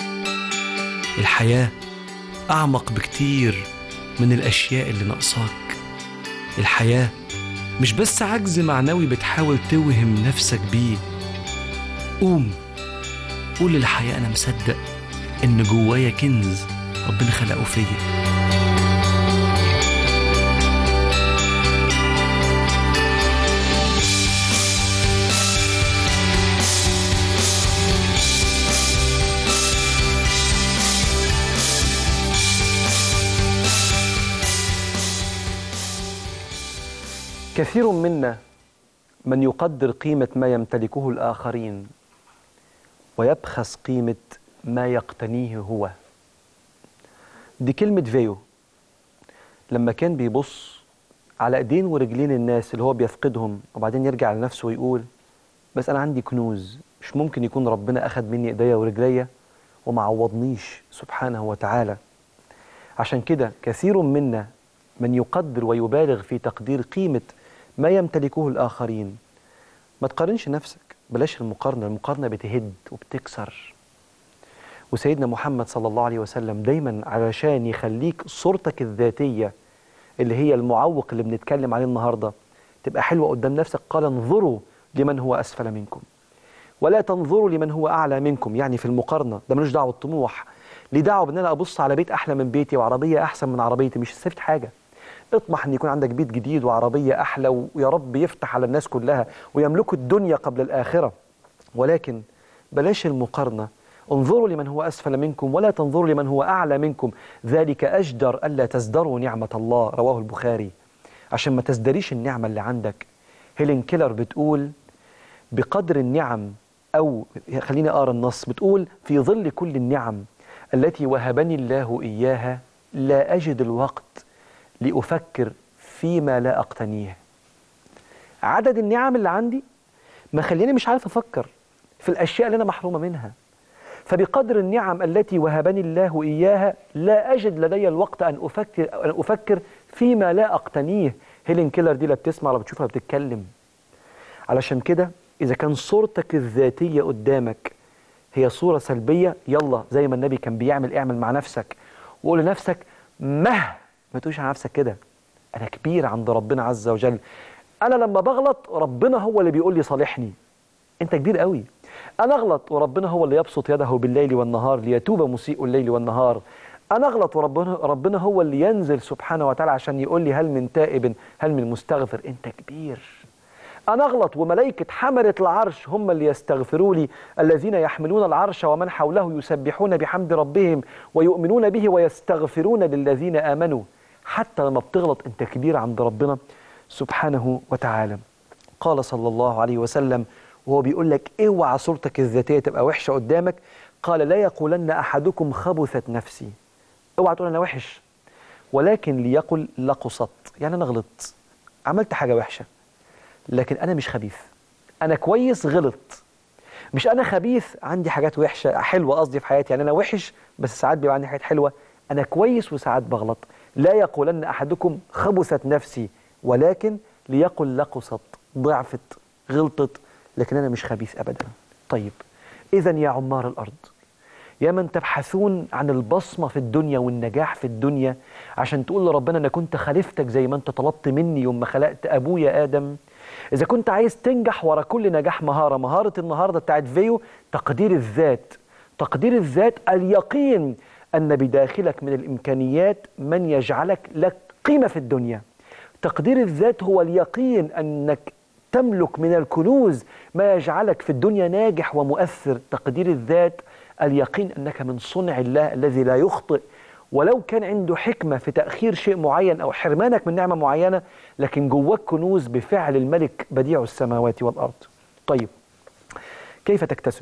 الحياة أعمق بكتير من الأشياء اللي ناقصاك الحياة مش بس عجز معنوي بتحاول توهم نفسك بيه قوم قول للحياة أنا مصدق إن جوايا كنز ربنا خلقه فيا كثير منا من يقدر قيمة ما يمتلكه الآخرين ويبخس قيمة ما يقتنيه هو دي كلمة فيو لما كان بيبص على ايدين ورجلين الناس اللي هو بيفقدهم وبعدين يرجع لنفسه ويقول بس انا عندي كنوز مش ممكن يكون ربنا اخد مني ايديا ورجليا وما عوضنيش سبحانه وتعالى عشان كده كثير منا من يقدر ويبالغ في تقدير قيمة ما يمتلكه الآخرين ما تقارنش نفسك بلاش المقارنة المقارنة بتهد وبتكسر وسيدنا محمد صلى الله عليه وسلم دايما علشان يخليك صورتك الذاتية اللي هي المعوق اللي بنتكلم عليه النهاردة تبقى حلوة قدام نفسك قال انظروا لمن هو أسفل منكم ولا تنظروا لمن هو أعلى منكم يعني في المقارنة ده ملوش دعوة بالطموح ليه دعوة بأن أنا أبص على بيت أحلى من بيتي وعربية أحسن من عربيتي مش استفدت حاجة اطمح أن يكون عندك بيت جديد وعربية أحلى ويا رب يفتح على الناس كلها ويملكوا الدنيا قبل الآخرة ولكن بلاش المقارنة انظروا لمن هو أسفل منكم ولا تنظروا لمن هو أعلى منكم ذلك أجدر ألا تزدروا نعمة الله رواه البخاري عشان ما تزدريش النعمة اللي عندك هيلين كيلر بتقول بقدر النعم أو خليني أقرأ النص بتقول في ظل كل النعم التي وهبني الله إياها لا أجد الوقت لأفكر فيما لا أقتنيه عدد النعم اللي عندي ما خليني مش عارف أفكر في الأشياء اللي أنا محرومة منها فبقدر النعم التي وهبني الله إياها لا أجد لدي الوقت أن أفكر, أن أفكر فيما لا أقتنيه هيلين كيلر دي لا بتسمع ولا بتشوفها بتتكلم علشان كده إذا كان صورتك الذاتية قدامك هي صورة سلبية يلا زي ما النبي كان بيعمل اعمل مع نفسك وقول لنفسك مه ما تقولش على نفسك كده أنا كبير عند ربنا عز وجل أنا لما بغلط ربنا هو اللي بيقول لي صالحني أنت كبير قوي أنا أغلط وربنا هو اللي يبسط يده بالليل والنهار ليتوب مسيء الليل والنهار أنا أغلط وربنا ربنا هو اللي ينزل سبحانه وتعالى عشان يقول لي هل من تائب هل من مستغفر أنت كبير أنا أغلط وملائكة حملة العرش هم اللي يستغفروا لي الذين يحملون العرش ومن حوله يسبحون بحمد ربهم ويؤمنون به ويستغفرون للذين آمنوا حتى لما بتغلط أنت كبير عند ربنا سبحانه وتعالى قال صلى الله عليه وسلم وهو بيقول لك اوعى صورتك الذاتية تبقى وحشة قدامك قال لا يقولن أحدكم خبثت نفسي اوعى تقول أنا وحش ولكن ليقل لقصت يعني أنا غلطت عملت حاجة وحشة لكن أنا مش خبيث أنا كويس غلط مش أنا خبيث عندي حاجات وحشة حلوة قصدي في حياتي يعني أنا وحش بس ساعات بيبقى عندي حاجات حلوة أنا كويس وساعات بغلط لا يقولن أحدكم خبثت نفسي ولكن ليقل لقصت ضعفت غلطت لكن أنا مش خبيث أبدا طيب إذا يا عمار الأرض يا من تبحثون عن البصمة في الدنيا والنجاح في الدنيا عشان تقول لربنا أنا كنت خليفتك زي ما أنت طلبت مني يوم ما خلقت أبويا آدم إذا كنت عايز تنجح ورا كل نجاح مهارة مهارة النهاردة بتاعت فيو تقدير الذات تقدير الذات اليقين أن بداخلك من الإمكانيات من يجعلك لك قيمة في الدنيا تقدير الذات هو اليقين أنك تملك من الكنوز ما يجعلك في الدنيا ناجح ومؤثر تقدير الذات اليقين أنك من صنع الله الذي لا يخطئ ولو كان عنده حكمة في تأخير شيء معين أو حرمانك من نعمة معينة لكن جواك كنوز بفعل الملك بديع السماوات والأرض طيب كيف تكتسب؟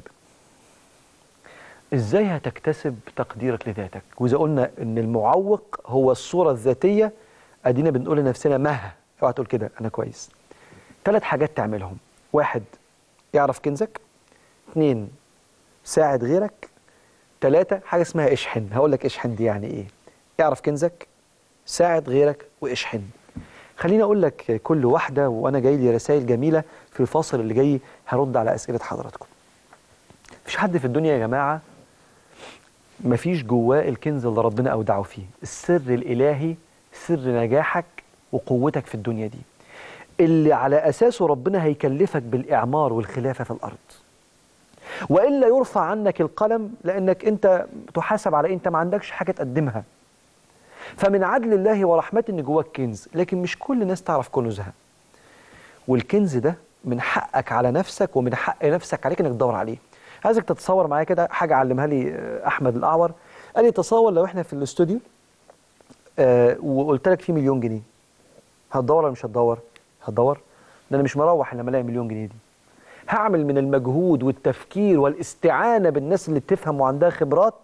ازاي هتكتسب تقديرك لذاتك واذا قلنا ان المعوق هو الصوره الذاتيه ادينا بنقول لنفسنا مها اوعى تقول كده انا كويس ثلاث حاجات تعملهم واحد اعرف كنزك اثنين ساعد غيرك ثلاثة حاجة اسمها اشحن هقول لك اشحن دي يعني ايه اعرف كنزك ساعد غيرك واشحن خليني اقول لك كل واحدة وانا جاي لي رسائل جميلة في الفاصل اللي جاي هرد على اسئلة حضراتكم مفيش حد في الدنيا يا جماعة مفيش جواه الكنز اللي ربنا أودعه فيه السر الإلهي سر نجاحك وقوتك في الدنيا دي اللي على أساسه ربنا هيكلفك بالإعمار والخلافة في الأرض وإلا يرفع عنك القلم لأنك أنت تحاسب على أنت ما عندكش حاجة تقدمها فمن عدل الله ورحمته أن جواك كنز لكن مش كل الناس تعرف كنوزها والكنز ده من حقك على نفسك ومن حق نفسك عليك انك تدور عليه عايزك تتصور معايا كده حاجه علمها لي احمد الاعور قال لي تصور لو احنا في الاستوديو آه وقلت لك في مليون جنيه هتدور ولا مش هتدور هتدور ده انا مش مروح لما الاقي مليون جنيه دي هعمل من المجهود والتفكير والاستعانه بالناس اللي بتفهم وعندها خبرات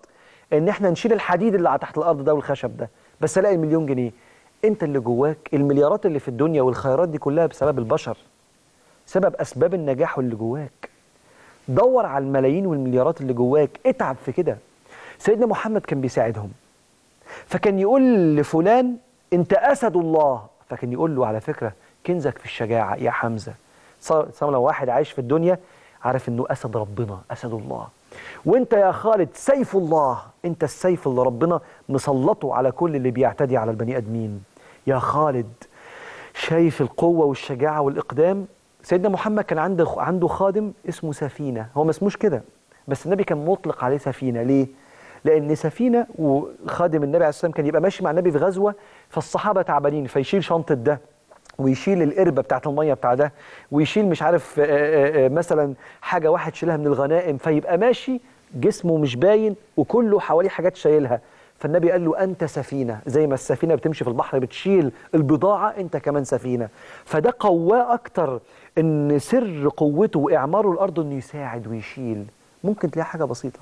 ان احنا نشيل الحديد اللي على تحت الارض ده والخشب ده بس الاقي المليون جنيه انت اللي جواك المليارات اللي في الدنيا والخيرات دي كلها بسبب البشر سبب اسباب النجاح اللي جواك دور على الملايين والمليارات اللي جواك اتعب في كده سيدنا محمد كان بيساعدهم فكان يقول لفلان انت اسد الله فكان يقول له على فكره كنزك في الشجاعه يا حمزه صار صار لو واحد عايش في الدنيا عارف انه اسد ربنا اسد الله وانت يا خالد سيف الله انت السيف اللي ربنا مسلطه على كل اللي بيعتدي على البني ادمين يا خالد شايف القوه والشجاعه والاقدام سيدنا محمد كان عنده عنده خادم اسمه سفينه هو ما اسموش كده بس النبي كان مطلق عليه سفينه ليه لان سفينه وخادم النبي عليه الصلاه والسلام كان يبقى ماشي مع النبي في غزوه فالصحابه تعبانين فيشيل شنطه ده ويشيل القربة بتاعت المية بتاع ده ويشيل مش عارف آه، آه، آه، مثلا حاجة واحد شيلها من الغنائم فيبقى ماشي جسمه مش باين وكله حواليه حاجات شايلها فالنبي قال له أنت سفينة زي ما السفينة بتمشي في البحر بتشيل البضاعة أنت كمان سفينة فده قواه أكتر إن سر قوته وإعماره الأرض إنه يساعد ويشيل ممكن تلاقي حاجة بسيطة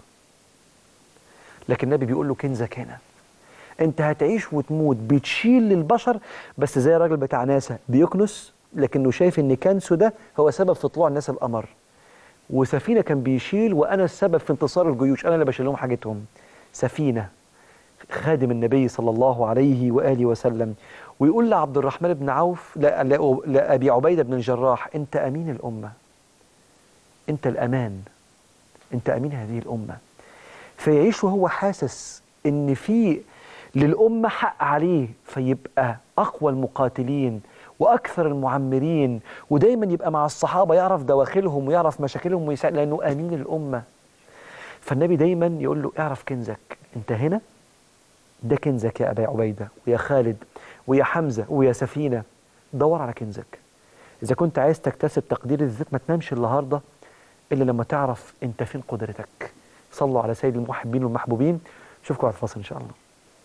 لكن النبي بيقول له كنزك هنا انت هتعيش وتموت بتشيل للبشر بس زي الراجل بتاع ناسا بيكنس لكنه شايف ان كنسه ده هو سبب في طلوع الناس القمر وسفينه كان بيشيل وانا السبب في انتصار الجيوش انا اللي بشيل لهم حاجتهم سفينه خادم النبي صلى الله عليه واله وسلم ويقول لعبد الرحمن بن عوف لا- لا- لابي عبيده بن الجراح انت امين الامه انت الامان انت امين هذه الامه فيعيش وهو حاسس ان في للامه حق عليه فيبقى اقوى المقاتلين واكثر المعمرين ودايما يبقى مع الصحابه يعرف دواخلهم ويعرف مشاكلهم ويساعد لانه امين الامه فالنبي دايما يقول له اعرف كنزك انت هنا ده كنزك يا ابا عبيده ويا خالد ويا حمزه ويا سفينه دور على كنزك اذا كنت عايز تكتسب تقدير الذات ما تنامش النهارده الا لما تعرف انت فين قدرتك صلوا على سيد المحبين والمحبوبين اشوفكم على الفاصل ان شاء الله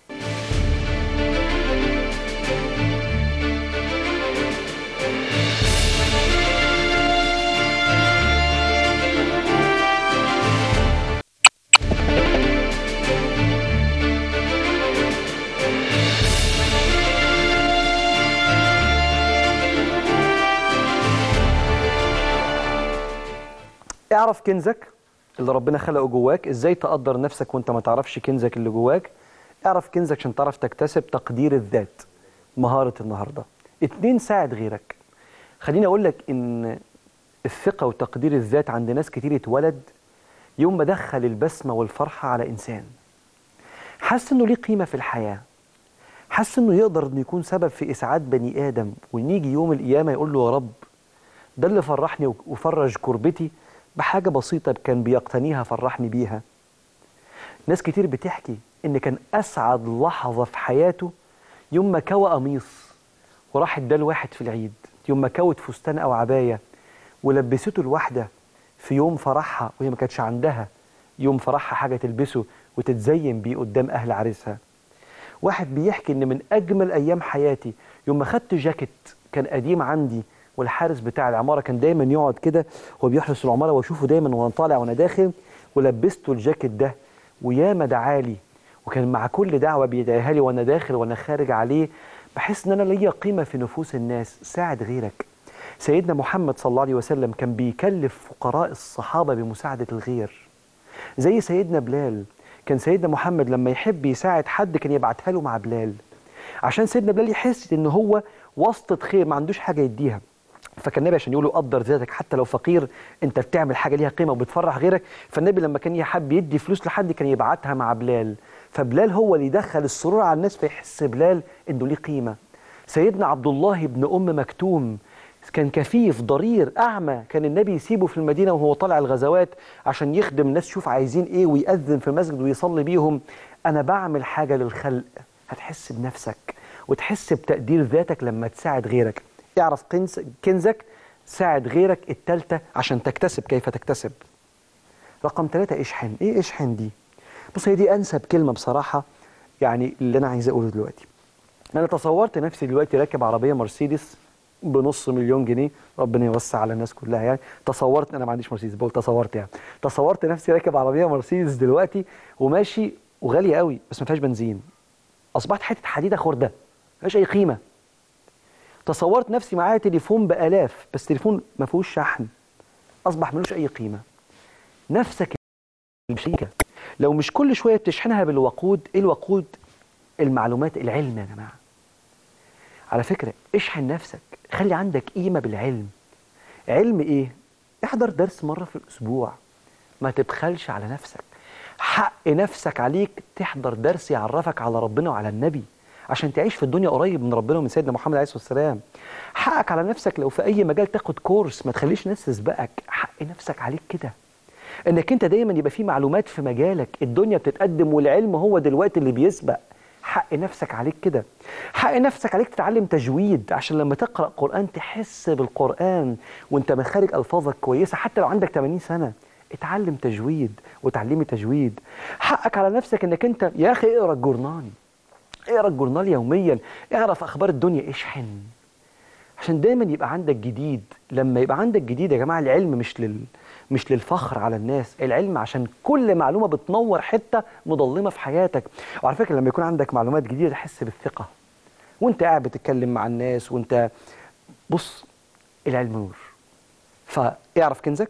اعرف كنزك اللي ربنا خلقه جواك ازاي تقدر نفسك وانت ما تعرفش كنزك اللي جواك اعرف كنزك عشان تعرف تكتسب تقدير الذات مهارة النهاردة اتنين ساعد غيرك خليني اقول لك ان الثقة وتقدير الذات عند ناس كتير اتولد يوم ما دخل البسمة والفرحة على انسان حس انه ليه قيمة في الحياة حس انه يقدر انه يكون سبب في اسعاد بني ادم ونيجي يوم القيامة يقول له يا رب ده اللي فرحني وفرج كربتي بحاجة بسيطة كان بيقتنيها فرحني بيها ناس كتير بتحكي إن كان أسعد لحظة في حياته يوم ما كوى قميص وراح اداه لواحد في العيد يوم ما كوت فستان أو عباية ولبسته الواحدة في يوم فرحها وهي ما كانتش عندها يوم فرحها حاجة تلبسه وتتزين بيه قدام أهل عريسها واحد بيحكي إن من أجمل أيام حياتي يوم ما خدت جاكيت كان قديم عندي والحارس بتاع العماره كان دايما يقعد كده وهو بيحرس العماره واشوفه دايما وانا طالع وانا داخل ولبسته الجاكيت ده وياما دعالي وكان مع كل دعوه بيدعيها لي وانا داخل وانا خارج عليه بحس ان انا ليا قيمه في نفوس الناس ساعد غيرك سيدنا محمد صلى الله عليه وسلم كان بيكلف فقراء الصحابه بمساعده الغير زي سيدنا بلال كان سيدنا محمد لما يحب يساعد حد كان يبعتها له مع بلال عشان سيدنا بلال يحس ان هو واسطه خير ما عندوش حاجه يديها فكان النبي عشان يقولوا قدر ذاتك حتى لو فقير انت بتعمل حاجه ليها قيمه وبتفرح غيرك فالنبي لما كان يحب يدي فلوس لحد كان يبعتها مع بلال فبلال هو اللي يدخل السرور على الناس فيحس بلال انه ليه قيمه سيدنا عبد الله بن ام مكتوم كان كفيف ضرير اعمى كان النبي يسيبه في المدينه وهو طالع الغزوات عشان يخدم الناس يشوف عايزين ايه ويأذن في المسجد ويصلي بيهم انا بعمل حاجه للخلق هتحس بنفسك وتحس بتقدير ذاتك لما تساعد غيرك اعرف كنز كنزك ساعد غيرك التالتة عشان تكتسب كيف تكتسب رقم ثلاثة اشحن ايه اشحن دي بص هي دي انسب كلمة بصراحة يعني اللي انا عايز اقوله دلوقتي انا تصورت نفسي دلوقتي راكب عربية مرسيدس بنص مليون جنيه ربنا يوسع على الناس كلها يعني تصورت انا ما عنديش مرسيدس بقول تصورت يعني تصورت نفسي راكب عربية مرسيدس دلوقتي وماشي وغاليه قوي بس ما فيهاش بنزين اصبحت حته حديده خرده ما فيهاش اي قيمه تصورت نفسي معايا تليفون بالاف بس تليفون ما فيهوش شحن اصبح ملوش اي قيمه نفسك البشريه لو مش كل شويه بتشحنها بالوقود ايه الوقود المعلومات العلم يا جماعه على فكره اشحن نفسك خلي عندك قيمه بالعلم علم ايه احضر درس مره في الاسبوع ما تبخلش على نفسك حق نفسك عليك تحضر درس يعرفك على ربنا وعلى النبي عشان تعيش في الدنيا قريب من ربنا ومن سيدنا محمد عليه الصلاه والسلام حقك على نفسك لو في اي مجال تاخد كورس ما تخليش ناس تسبقك حق نفسك عليك كده انك انت دايما يبقى في معلومات في مجالك الدنيا بتتقدم والعلم هو دلوقتي اللي بيسبق حق نفسك عليك كده حق نفسك عليك تتعلم تجويد عشان لما تقرأ قرآن تحس بالقرآن وانت مخارج ألفاظك كويسة حتى لو عندك 80 سنة اتعلم تجويد وتعلمي تجويد حقك على نفسك انك انت يا اخي اقرا الجورنال اقرا الجورنال يوميا اعرف اخبار الدنيا اشحن عشان دايما يبقى عندك جديد لما يبقى عندك جديد يا جماعه العلم مش لل مش للفخر على الناس العلم عشان كل معلومه بتنور حته مظلمه في حياتك وعلى فكره لما يكون عندك معلومات جديده تحس بالثقه وانت قاعد بتتكلم مع الناس وانت بص العلم نور فاعرف كنزك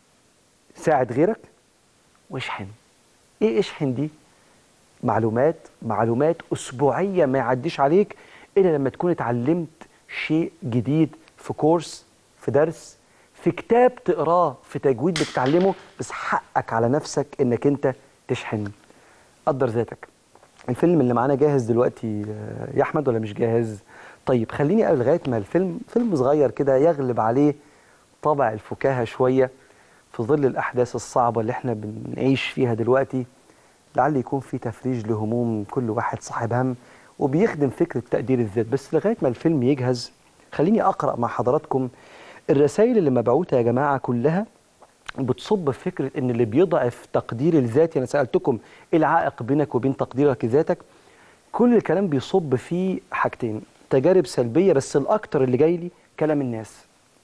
ساعد غيرك واشحن ايه اشحن دي معلومات معلومات اسبوعيه ما يعديش عليك الا لما تكون اتعلمت شيء جديد في كورس في درس في كتاب تقراه في تجويد بتتعلمه بس حقك على نفسك انك انت تشحن قدر ذاتك الفيلم اللي معانا جاهز دلوقتي آه، يا احمد ولا مش جاهز طيب خليني قبل لغايه ما الفيلم فيلم صغير كده يغلب عليه طابع الفكاهه شويه في ظل الاحداث الصعبه اللي احنا بنعيش فيها دلوقتي لعل يكون في تفريج لهموم كل واحد صاحب هم وبيخدم فكره تقدير الذات بس لغايه ما الفيلم يجهز خليني اقرا مع حضراتكم الرسائل اللي مبعوثه يا جماعه كلها بتصب في فكره ان اللي بيضعف تقدير الذاتي انا سالتكم ايه العائق بينك وبين تقديرك لذاتك كل الكلام بيصب في حاجتين تجارب سلبيه بس الاكتر اللي جاي لي كلام الناس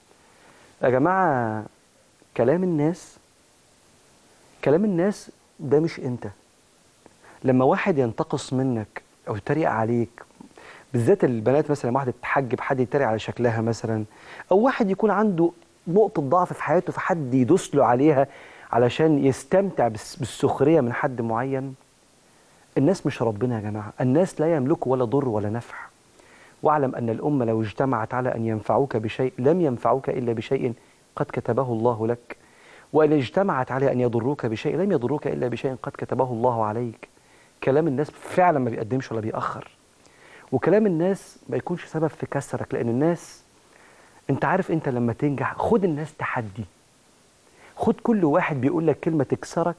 يا جماعه كلام الناس كلام الناس ده مش انت لما واحد ينتقص منك او يتريق عليك بالذات البنات مثلا لما واحده تتحجب حد يتريق على شكلها مثلا او واحد يكون عنده نقطه ضعف في حياته فحد يدوس له عليها علشان يستمتع بالس- بالسخريه من حد معين الناس مش ربنا يا جماعه الناس لا يملكوا ولا ضر ولا نفع واعلم ان الامه لو اجتمعت على ان ينفعوك بشيء لم ينفعوك الا بشيء قد كتبه الله لك وان اجتمعت على ان يضروك بشيء لم يضروك الا بشيء قد كتبه الله عليك كلام الناس فعلا ما بيقدمش ولا بيأخر وكلام الناس ما يكونش سبب في كسرك لان الناس انت عارف انت لما تنجح خد الناس تحدي خد كل واحد بيقول لك كلمه تكسرك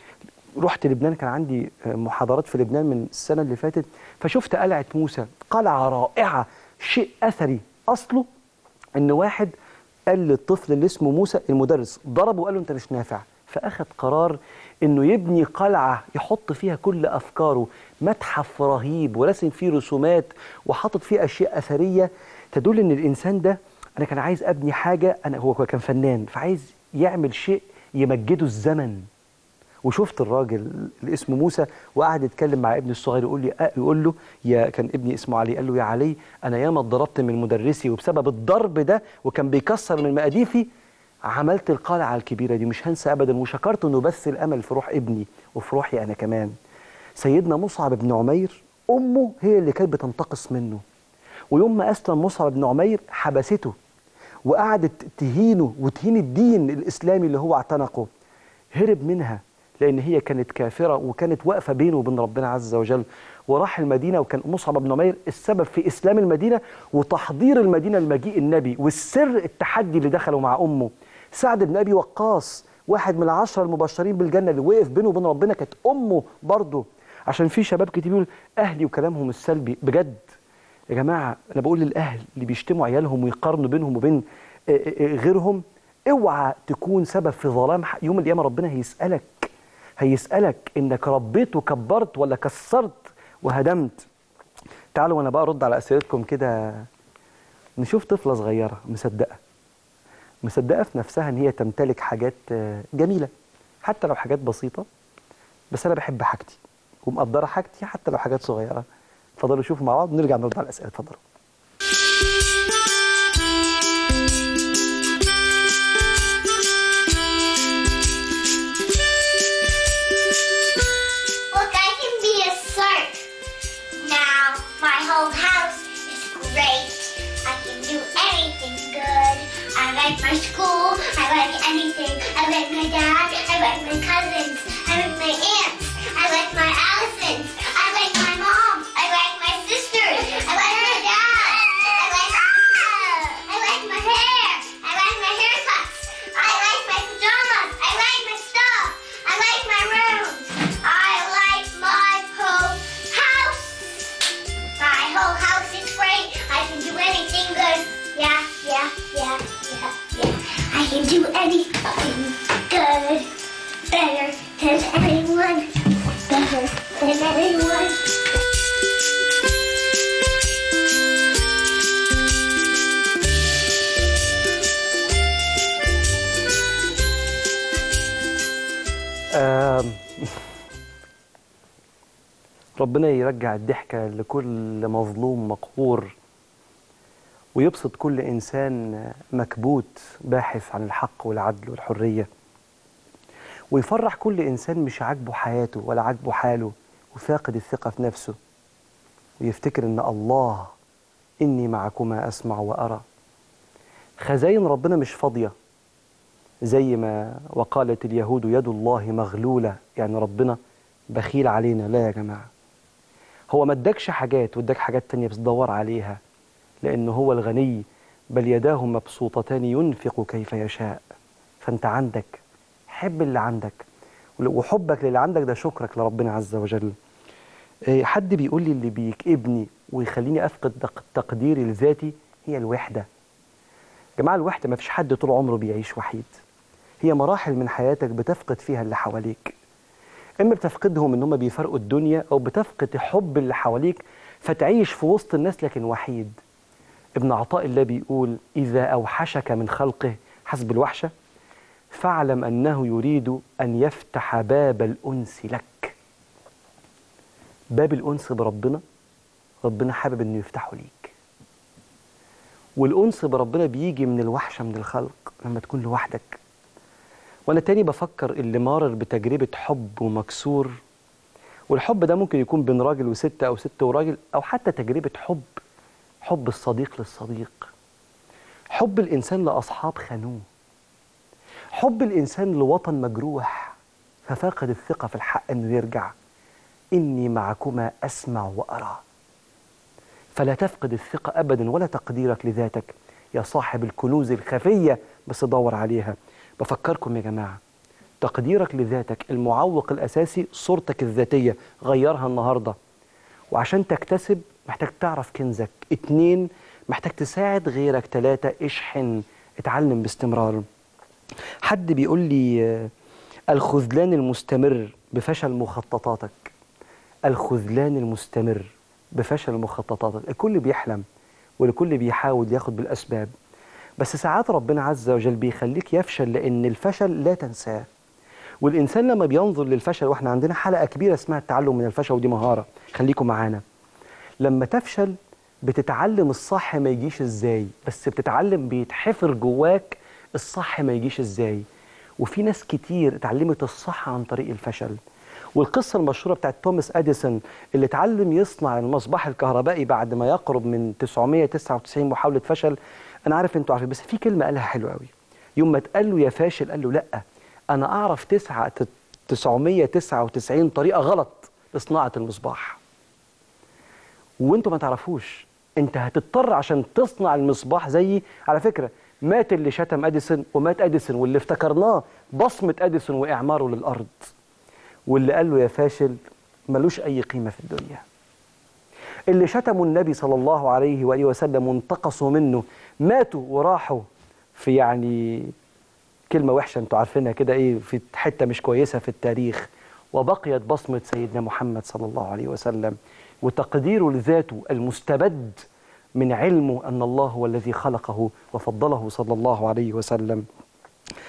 رحت لبنان كان عندي محاضرات في لبنان من السنه اللي فاتت فشفت قلعه موسى قلعه رائعه شيء اثري اصله ان واحد قال للطفل اللي اسمه موسى المدرس ضربه وقال له انت مش نافع فاخذ قرار انه يبني قلعه يحط فيها كل افكاره متحف رهيب ورسم فيه رسومات وحاطط فيه اشياء اثريه تدل ان الانسان ده انا كان عايز ابني حاجه انا هو كان فنان فعايز يعمل شيء يمجده الزمن وشفت الراجل اللي اسمه موسى وقعد يتكلم مع ابني الصغير يقول لي أه يقول له يا كان ابني اسمه علي قال له يا علي انا ياما اتضربت من مدرسي وبسبب الضرب ده وكان بيكسر من مقاديفي عملت القلعه الكبيره دي مش هنسى ابدا وشكرت انه بث الامل في روح ابني وفي روحي انا كمان سيدنا مصعب بن عمير امه هي اللي كانت بتنتقص منه ويوم ما اسلم مصعب بن عمير حبسته وقعدت تهينه وتهين الدين الاسلامي اللي هو اعتنقه هرب منها لان هي كانت كافره وكانت واقفه بينه وبين ربنا عز وجل وراح المدينه وكان مصعب بن عمير السبب في اسلام المدينه وتحضير المدينه لمجيء النبي والسر التحدي اللي دخله مع امه سعد بن ابي وقاص واحد من العشره المبشرين بالجنه اللي وقف بينه وبين ربنا كانت امه برضه عشان في شباب كتير بيقول اهلي وكلامهم السلبي بجد يا جماعه انا بقول للاهل اللي بيشتموا عيالهم ويقارنوا بينهم وبين آه، آه، غيرهم اوعى تكون سبب في ظلام ح- يوم القيامه ربنا هيسالك هيسالك انك ربيت وكبرت ولا كسرت وهدمت تعالوا وانا بقى ارد على اسئلتكم كده نشوف طفله صغيره مصدقه مصدقه في نفسها ان هي تمتلك حاجات آه، جميله حتى لو حاجات بسيطه بس انا بحب حاجتي ومقدره حاجتي حتى لو حاجات صغيره اتفضلوا شوفوا مع بعض ونرجع نرد على الاسئله اتفضلوا Look, I can be a shark. Now, my whole house is great. I can do anything good. I like my school. I like anything. I like my dad. I like my cousins. I like my aunts. I like my Allisons. I like my mom. I like my sisters. I like my dad. I like I like my hair. I like my haircuts. I like my pajamas. I like my stuff. I like my room. I like my whole house. My whole house is great. I can do anything good. Yeah, yeah, yeah, yeah, yeah. I can do anything good. Better than anyone. Better than anyone. آم، ربنا يرجع الضحكة لكل مظلوم مقهور ويبسط كل إنسان مكبوت باحث عن الحق والعدل والحرية ويفرح كل إنسان مش عاجبه حياته ولا عاجبه حاله وفاقد الثقة في نفسه ويفتكر إن الله إني معكما أسمع وأرى خزاين ربنا مش فاضية زي ما وقالت اليهود يد الله مغلولة يعني ربنا بخيل علينا لا يا جماعة هو ما ادكش حاجات واداك حاجات تانية بس دور عليها لأنه هو الغني بل يداه مبسوطتان ينفق كيف يشاء فأنت عندك حب اللي عندك وحبك للي عندك ده شكرك لربنا عز وجل إيه، حد بيقول لي اللي بيكئبني ويخليني أفقد تق- تقديري لذاتي هي الوحدة جماعة الوحدة ما فيش حد طول عمره بيعيش وحيد هي مراحل من حياتك بتفقد فيها اللي حواليك اما بتفقدهم ان هم بيفرقوا الدنيا او بتفقد حب اللي حواليك فتعيش في وسط الناس لكن وحيد ابن عطاء الله بيقول اذا اوحشك من خلقه حسب الوحشه فاعلم انه يريد ان يفتح باب الانس لك باب الانس بربنا ربنا حابب انه يفتحه ليك والانس بربنا بيجي من الوحشه من الخلق لما تكون لوحدك وانا تاني بفكر اللي مارر بتجربه حب ومكسور والحب ده ممكن يكون بين راجل وست او ست وراجل او حتى تجربه حب حب الصديق للصديق حب الانسان لاصحاب خانوه حب الانسان لوطن مجروح ففاقد الثقه في الحق انه يرجع اني معكما اسمع وارى فلا تفقد الثقه ابدا ولا تقديرك لذاتك يا صاحب الكنوز الخفيه بس دور عليها بفكركم يا جماعه تقديرك لذاتك المعوق الاساسي صورتك الذاتيه غيرها النهارده وعشان تكتسب محتاج تعرف كنزك اتنين محتاج تساعد غيرك تلاتة اشحن اتعلم باستمرار حد بيقول لي آه، الخذلان المستمر بفشل مخططاتك الخذلان المستمر بفشل مخططاتك الكل بيحلم والكل بيحاول ياخد بالأسباب بس ساعات ربنا عز وجل بيخليك يفشل لأن الفشل لا تنساه والإنسان لما بينظر للفشل وإحنا عندنا حلقة كبيرة اسمها التعلم من الفشل ودي مهارة خليكم معانا لما تفشل بتتعلم الصح ما يجيش ازاي بس بتتعلم بيتحفر جواك الصح ما يجيش ازاي وفي ناس كتير اتعلمت الصح عن طريق الفشل والقصة المشهورة بتاعت توماس أديسون اللي اتعلم يصنع المصباح الكهربائي بعد ما يقرب من 999 محاولة فشل أنا عارف أنتوا عارفين بس في كلمة قالها حلوة قوي يوم ما اتقال له يا فاشل قال له لأ أنا أعرف تسعة 999 طريقة غلط لصناعة المصباح وانتوا ما تعرفوش انت هتضطر عشان تصنع المصباح زيي على فكره مات اللي شتم اديسون ومات اديسون واللي افتكرناه بصمه اديسون واعماره للارض واللي قال له يا فاشل ملوش اي قيمه في الدنيا اللي شتموا النبي صلى الله عليه واله وسلم وانتقصوا منه ماتوا وراحوا في يعني كلمه وحشه انتوا عارفينها كده ايه في حته مش كويسه في التاريخ وبقيت بصمه سيدنا محمد صلى الله عليه وسلم وتقديره لذاته المستبد من علمه ان الله هو الذي خلقه وفضله صلى الله عليه وسلم.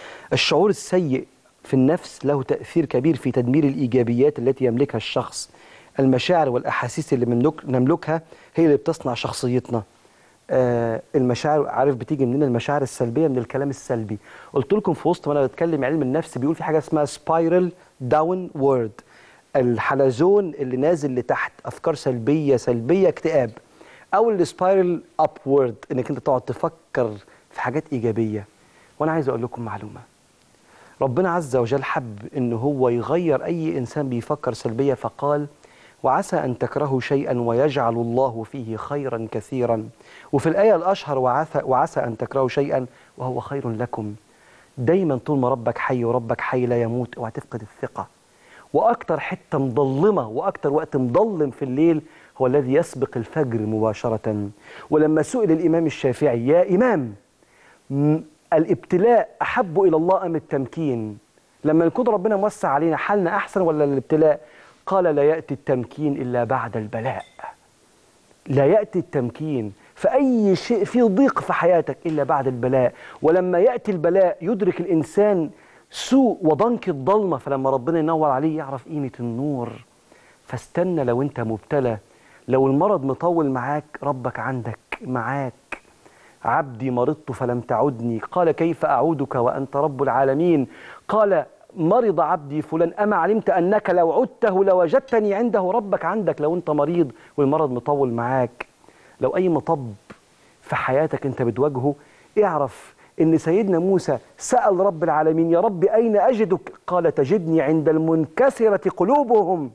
الشعور السيء في النفس له تاثير كبير في تدمير الايجابيات التي يملكها الشخص. المشاعر والأحاسيس اللي بنملك- نملكها هي اللي بتصنع شخصيتنا آه المشاعر عارف بتيجي منين المشاعر السلبية من الكلام السلبي قلت لكم في وسط ما أنا بتكلم علم النفس بيقول في حاجة اسمها سبايرال داون وورد الحلزون اللي نازل لتحت أفكار سلبية سلبية اكتئاب أو السبايرال اب وورد إنك أنت تقعد تفكر في حاجات إيجابية وأنا عايز أقول لكم معلومة ربنا عز وجل حب ان هو يغير اي انسان بيفكر سلبيه فقال وعسى ان تكرهوا شيئا ويجعل الله فيه خيرا كثيرا وفي الايه الاشهر وعسى, وعسى ان تكرهوا شيئا وهو خير لكم دايما طول ما ربك حي وربك حي لا يموت اوعى تفقد الثقه واكتر حته مظلمه واكتر وقت مظلم في الليل هو الذي يسبق الفجر مباشره ولما سئل الامام الشافعي يا امام م- الابتلاء احب الى الله ام التمكين لما يكون ربنا موسع علينا حالنا احسن ولا الابتلاء قال لا ياتي التمكين الا بعد البلاء لا ياتي التمكين فاي شيء في ضيق في حياتك الا بعد البلاء ولما ياتي البلاء يدرك الانسان سوء وضنك الضلمه فلما ربنا ينور عليه يعرف قيمه النور فاستنى لو انت مبتلى لو المرض مطول معاك ربك عندك معاك عبدي مرضت فلم تعدني قال كيف أعودك وأنت رب العالمين قال مرض عبدي فلان أما علمت أنك لو عدته لوجدتني عنده ربك عندك لو أنت مريض والمرض مطول معاك لو أي مطب في حياتك أنت بتواجهه اعرف إن سيدنا موسى سأل رب العالمين يا رب أين أجدك قال تجدني عند المنكسرة قلوبهم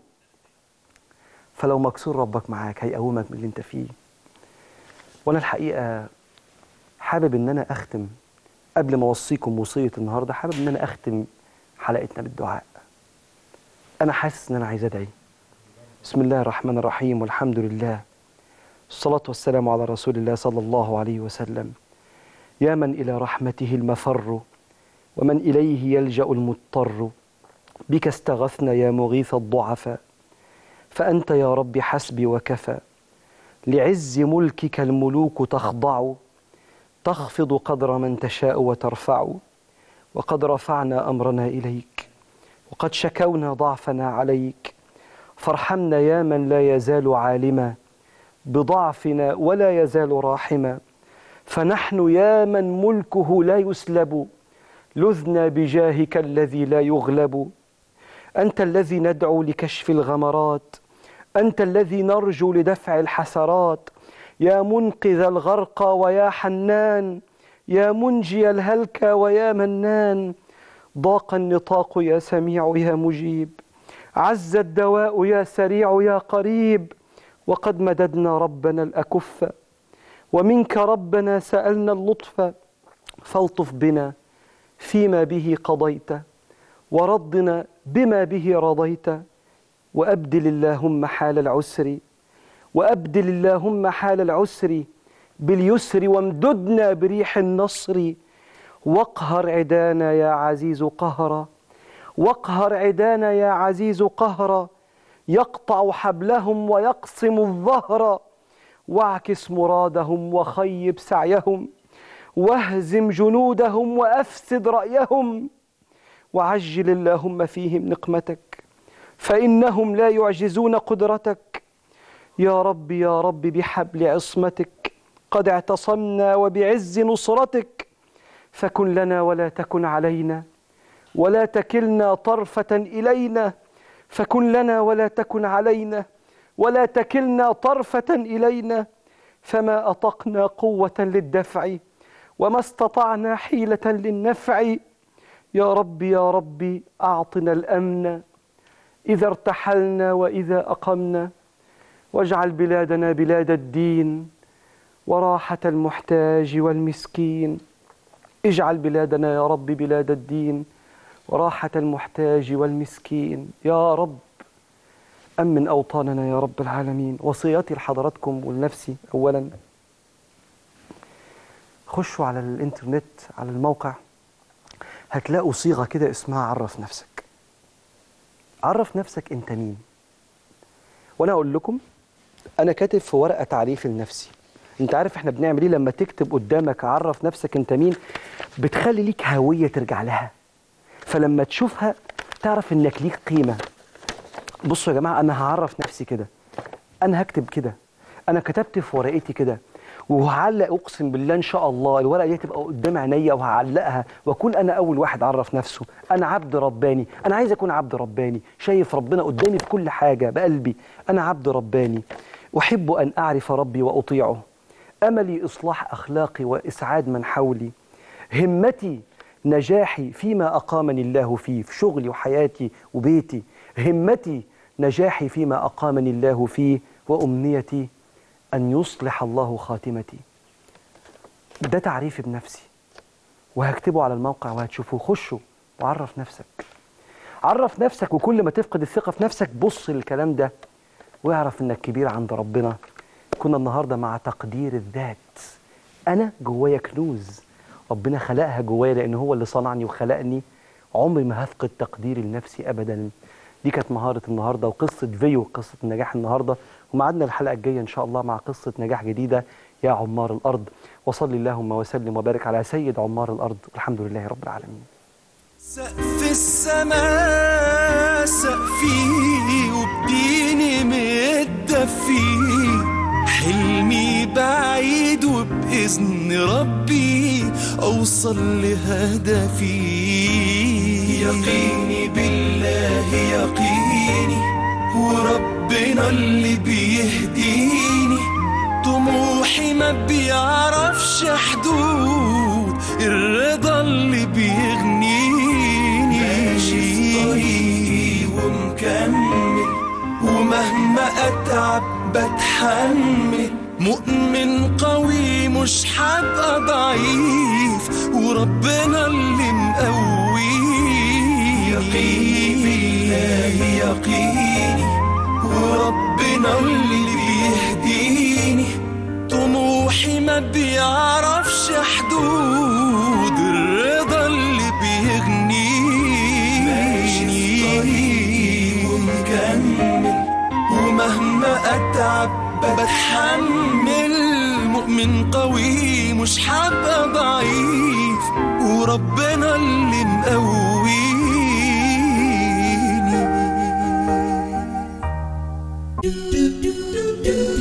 فلو مكسور ربك معاك هيقومك من اللي انت فيه وانا الحقيقه حابب ان انا اختم قبل ما اوصيكم وصيه النهارده حابب ان انا اختم حلقتنا بالدعاء انا حاسس ان انا عايز ادعي بسم الله الرحمن الرحيم والحمد لله الصلاه والسلام على رسول الله صلى الله عليه وسلم يا من الى رحمته المفر ومن اليه يلجا المضطر بك استغثنا يا مغيث الضعفاء فانت يا رب حسبي وكفى لعز ملكك الملوك تخضع تخفض قدر من تشاء وترفع وقد رفعنا امرنا اليك وقد شكونا ضعفنا عليك فارحمنا يا من لا يزال عالما بضعفنا ولا يزال راحما فنحن يا من ملكه لا يسلب لذنا بجاهك الذي لا يغلب انت الذي ندعو لكشف الغمرات انت الذي نرجو لدفع الحسرات يا منقذ الغرق ويا حنان يا منجي الهلك ويا منان ضاق النطاق يا سميع يا مجيب عز الدواء يا سريع يا قريب وقد مددنا ربنا الاكف ومنك ربنا سالنا اللطف فالطف بنا فيما به قضيت وردنا بما به رضيت وابدل اللهم حال العسر وابدل اللهم حال العسر باليسر وامددنا بريح النصر واقهر عدانا يا عزيز قهرا واقهر عدانا يا عزيز قهرا يقطع حبلهم ويقسم الظهر واعكس مرادهم وخيب سعيهم واهزم جنودهم وافسد رايهم وعجل اللهم فيهم نقمتك فانهم لا يعجزون قدرتك يا رب يا رب بحبل عصمتك قد اعتصمنا وبعز نصرتك فكن لنا ولا تكن علينا ولا تكلنا طرفه الينا فكن لنا ولا تكن علينا ولا تكلنا طرفه الينا فما اطقنا قوه للدفع وما استطعنا حيله للنفع يا رب يا رب اعطنا الامن اذا ارتحلنا واذا اقمنا واجعل بلادنا بلاد الدين وراحه المحتاج والمسكين اجعل بلادنا يا رب بلاد الدين وراحه المحتاج والمسكين يا رب امن اوطاننا يا رب العالمين وصياتي لحضراتكم ولنفسي اولا خشوا على الانترنت على الموقع هتلاقوا صيغه كده اسمها عرف نفسك عرف نفسك انت مين وانا اقول لكم انا كاتب في ورقه تعريف لنفسي انت عارف احنا بنعمل ايه لما تكتب قدامك عرف نفسك انت مين بتخلي ليك هويه ترجع لها فلما تشوفها تعرف انك ليك قيمه بصوا يا جماعه انا هعرف نفسي نفسي كده انا هكتب كده انا كتبت في ورقتي كده وهعلق اقسم بالله ان شاء الله الورقه دي تبقى قدام عينيا وهعلقها واكون انا اول واحد عرف نفسه انا عبد رباني انا عايز اكون عبد رباني شايف ربنا قدامي في كل حاجه بقلبي انا عبد رباني احب ان اعرف ربي واطيعه املي اصلاح اخلاقي واسعاد من حولي همتي نجاحي فيما اقامني الله فيه في شغلي وحياتي وبيتي همتي نجاحي فيما اقامني الله فيه وامنيتي أن يصلح الله خاتمتي ده تعريفي بنفسي وهكتبه على الموقع وهتشوفوه خشوا وعرف نفسك عرف نفسك وكل ما تفقد الثقة في نفسك بص للكلام ده واعرف انك كبير عند ربنا كنا النهاردة مع تقدير الذات أنا جوايا كنوز ربنا خلقها جوايا لأن هو اللي صنعني وخلقني عمري ما هفقد تقديري لنفسي أبدا دي كانت مهارة النهاردة وقصة فيو قصة النجاح النهاردة ومعادنا الحلقة الجاية إن شاء الله مع قصة نجاح جديدة يا عمار الأرض وصل اللهم وسلم وبارك على سيد عمار الأرض والحمد لله رب العالمين سقف السماء سقفي وبديني متدفي حلمي بعيد وبإذن ربي أوصل لهدفي يقيني بالله يقيني وربنا اللي بيهديني طموحي ما بيعرفش حدود الرضا اللي بيغنيني ماشي في طريقي ومكمل ومهما اتعب بتحمل مؤمن قوي مش هبقى ضعيف وربنا اللي مقويني يقيني بالله يقيني وربنا اللي بيهديني طموحي ما بيعرفش حدود الرضا اللي بيغنيني ماشي في طريقي ومكمل ومهما اتعب بتحمل مؤمن قوي مش هبقى ضعيف وربنا اللي مقويني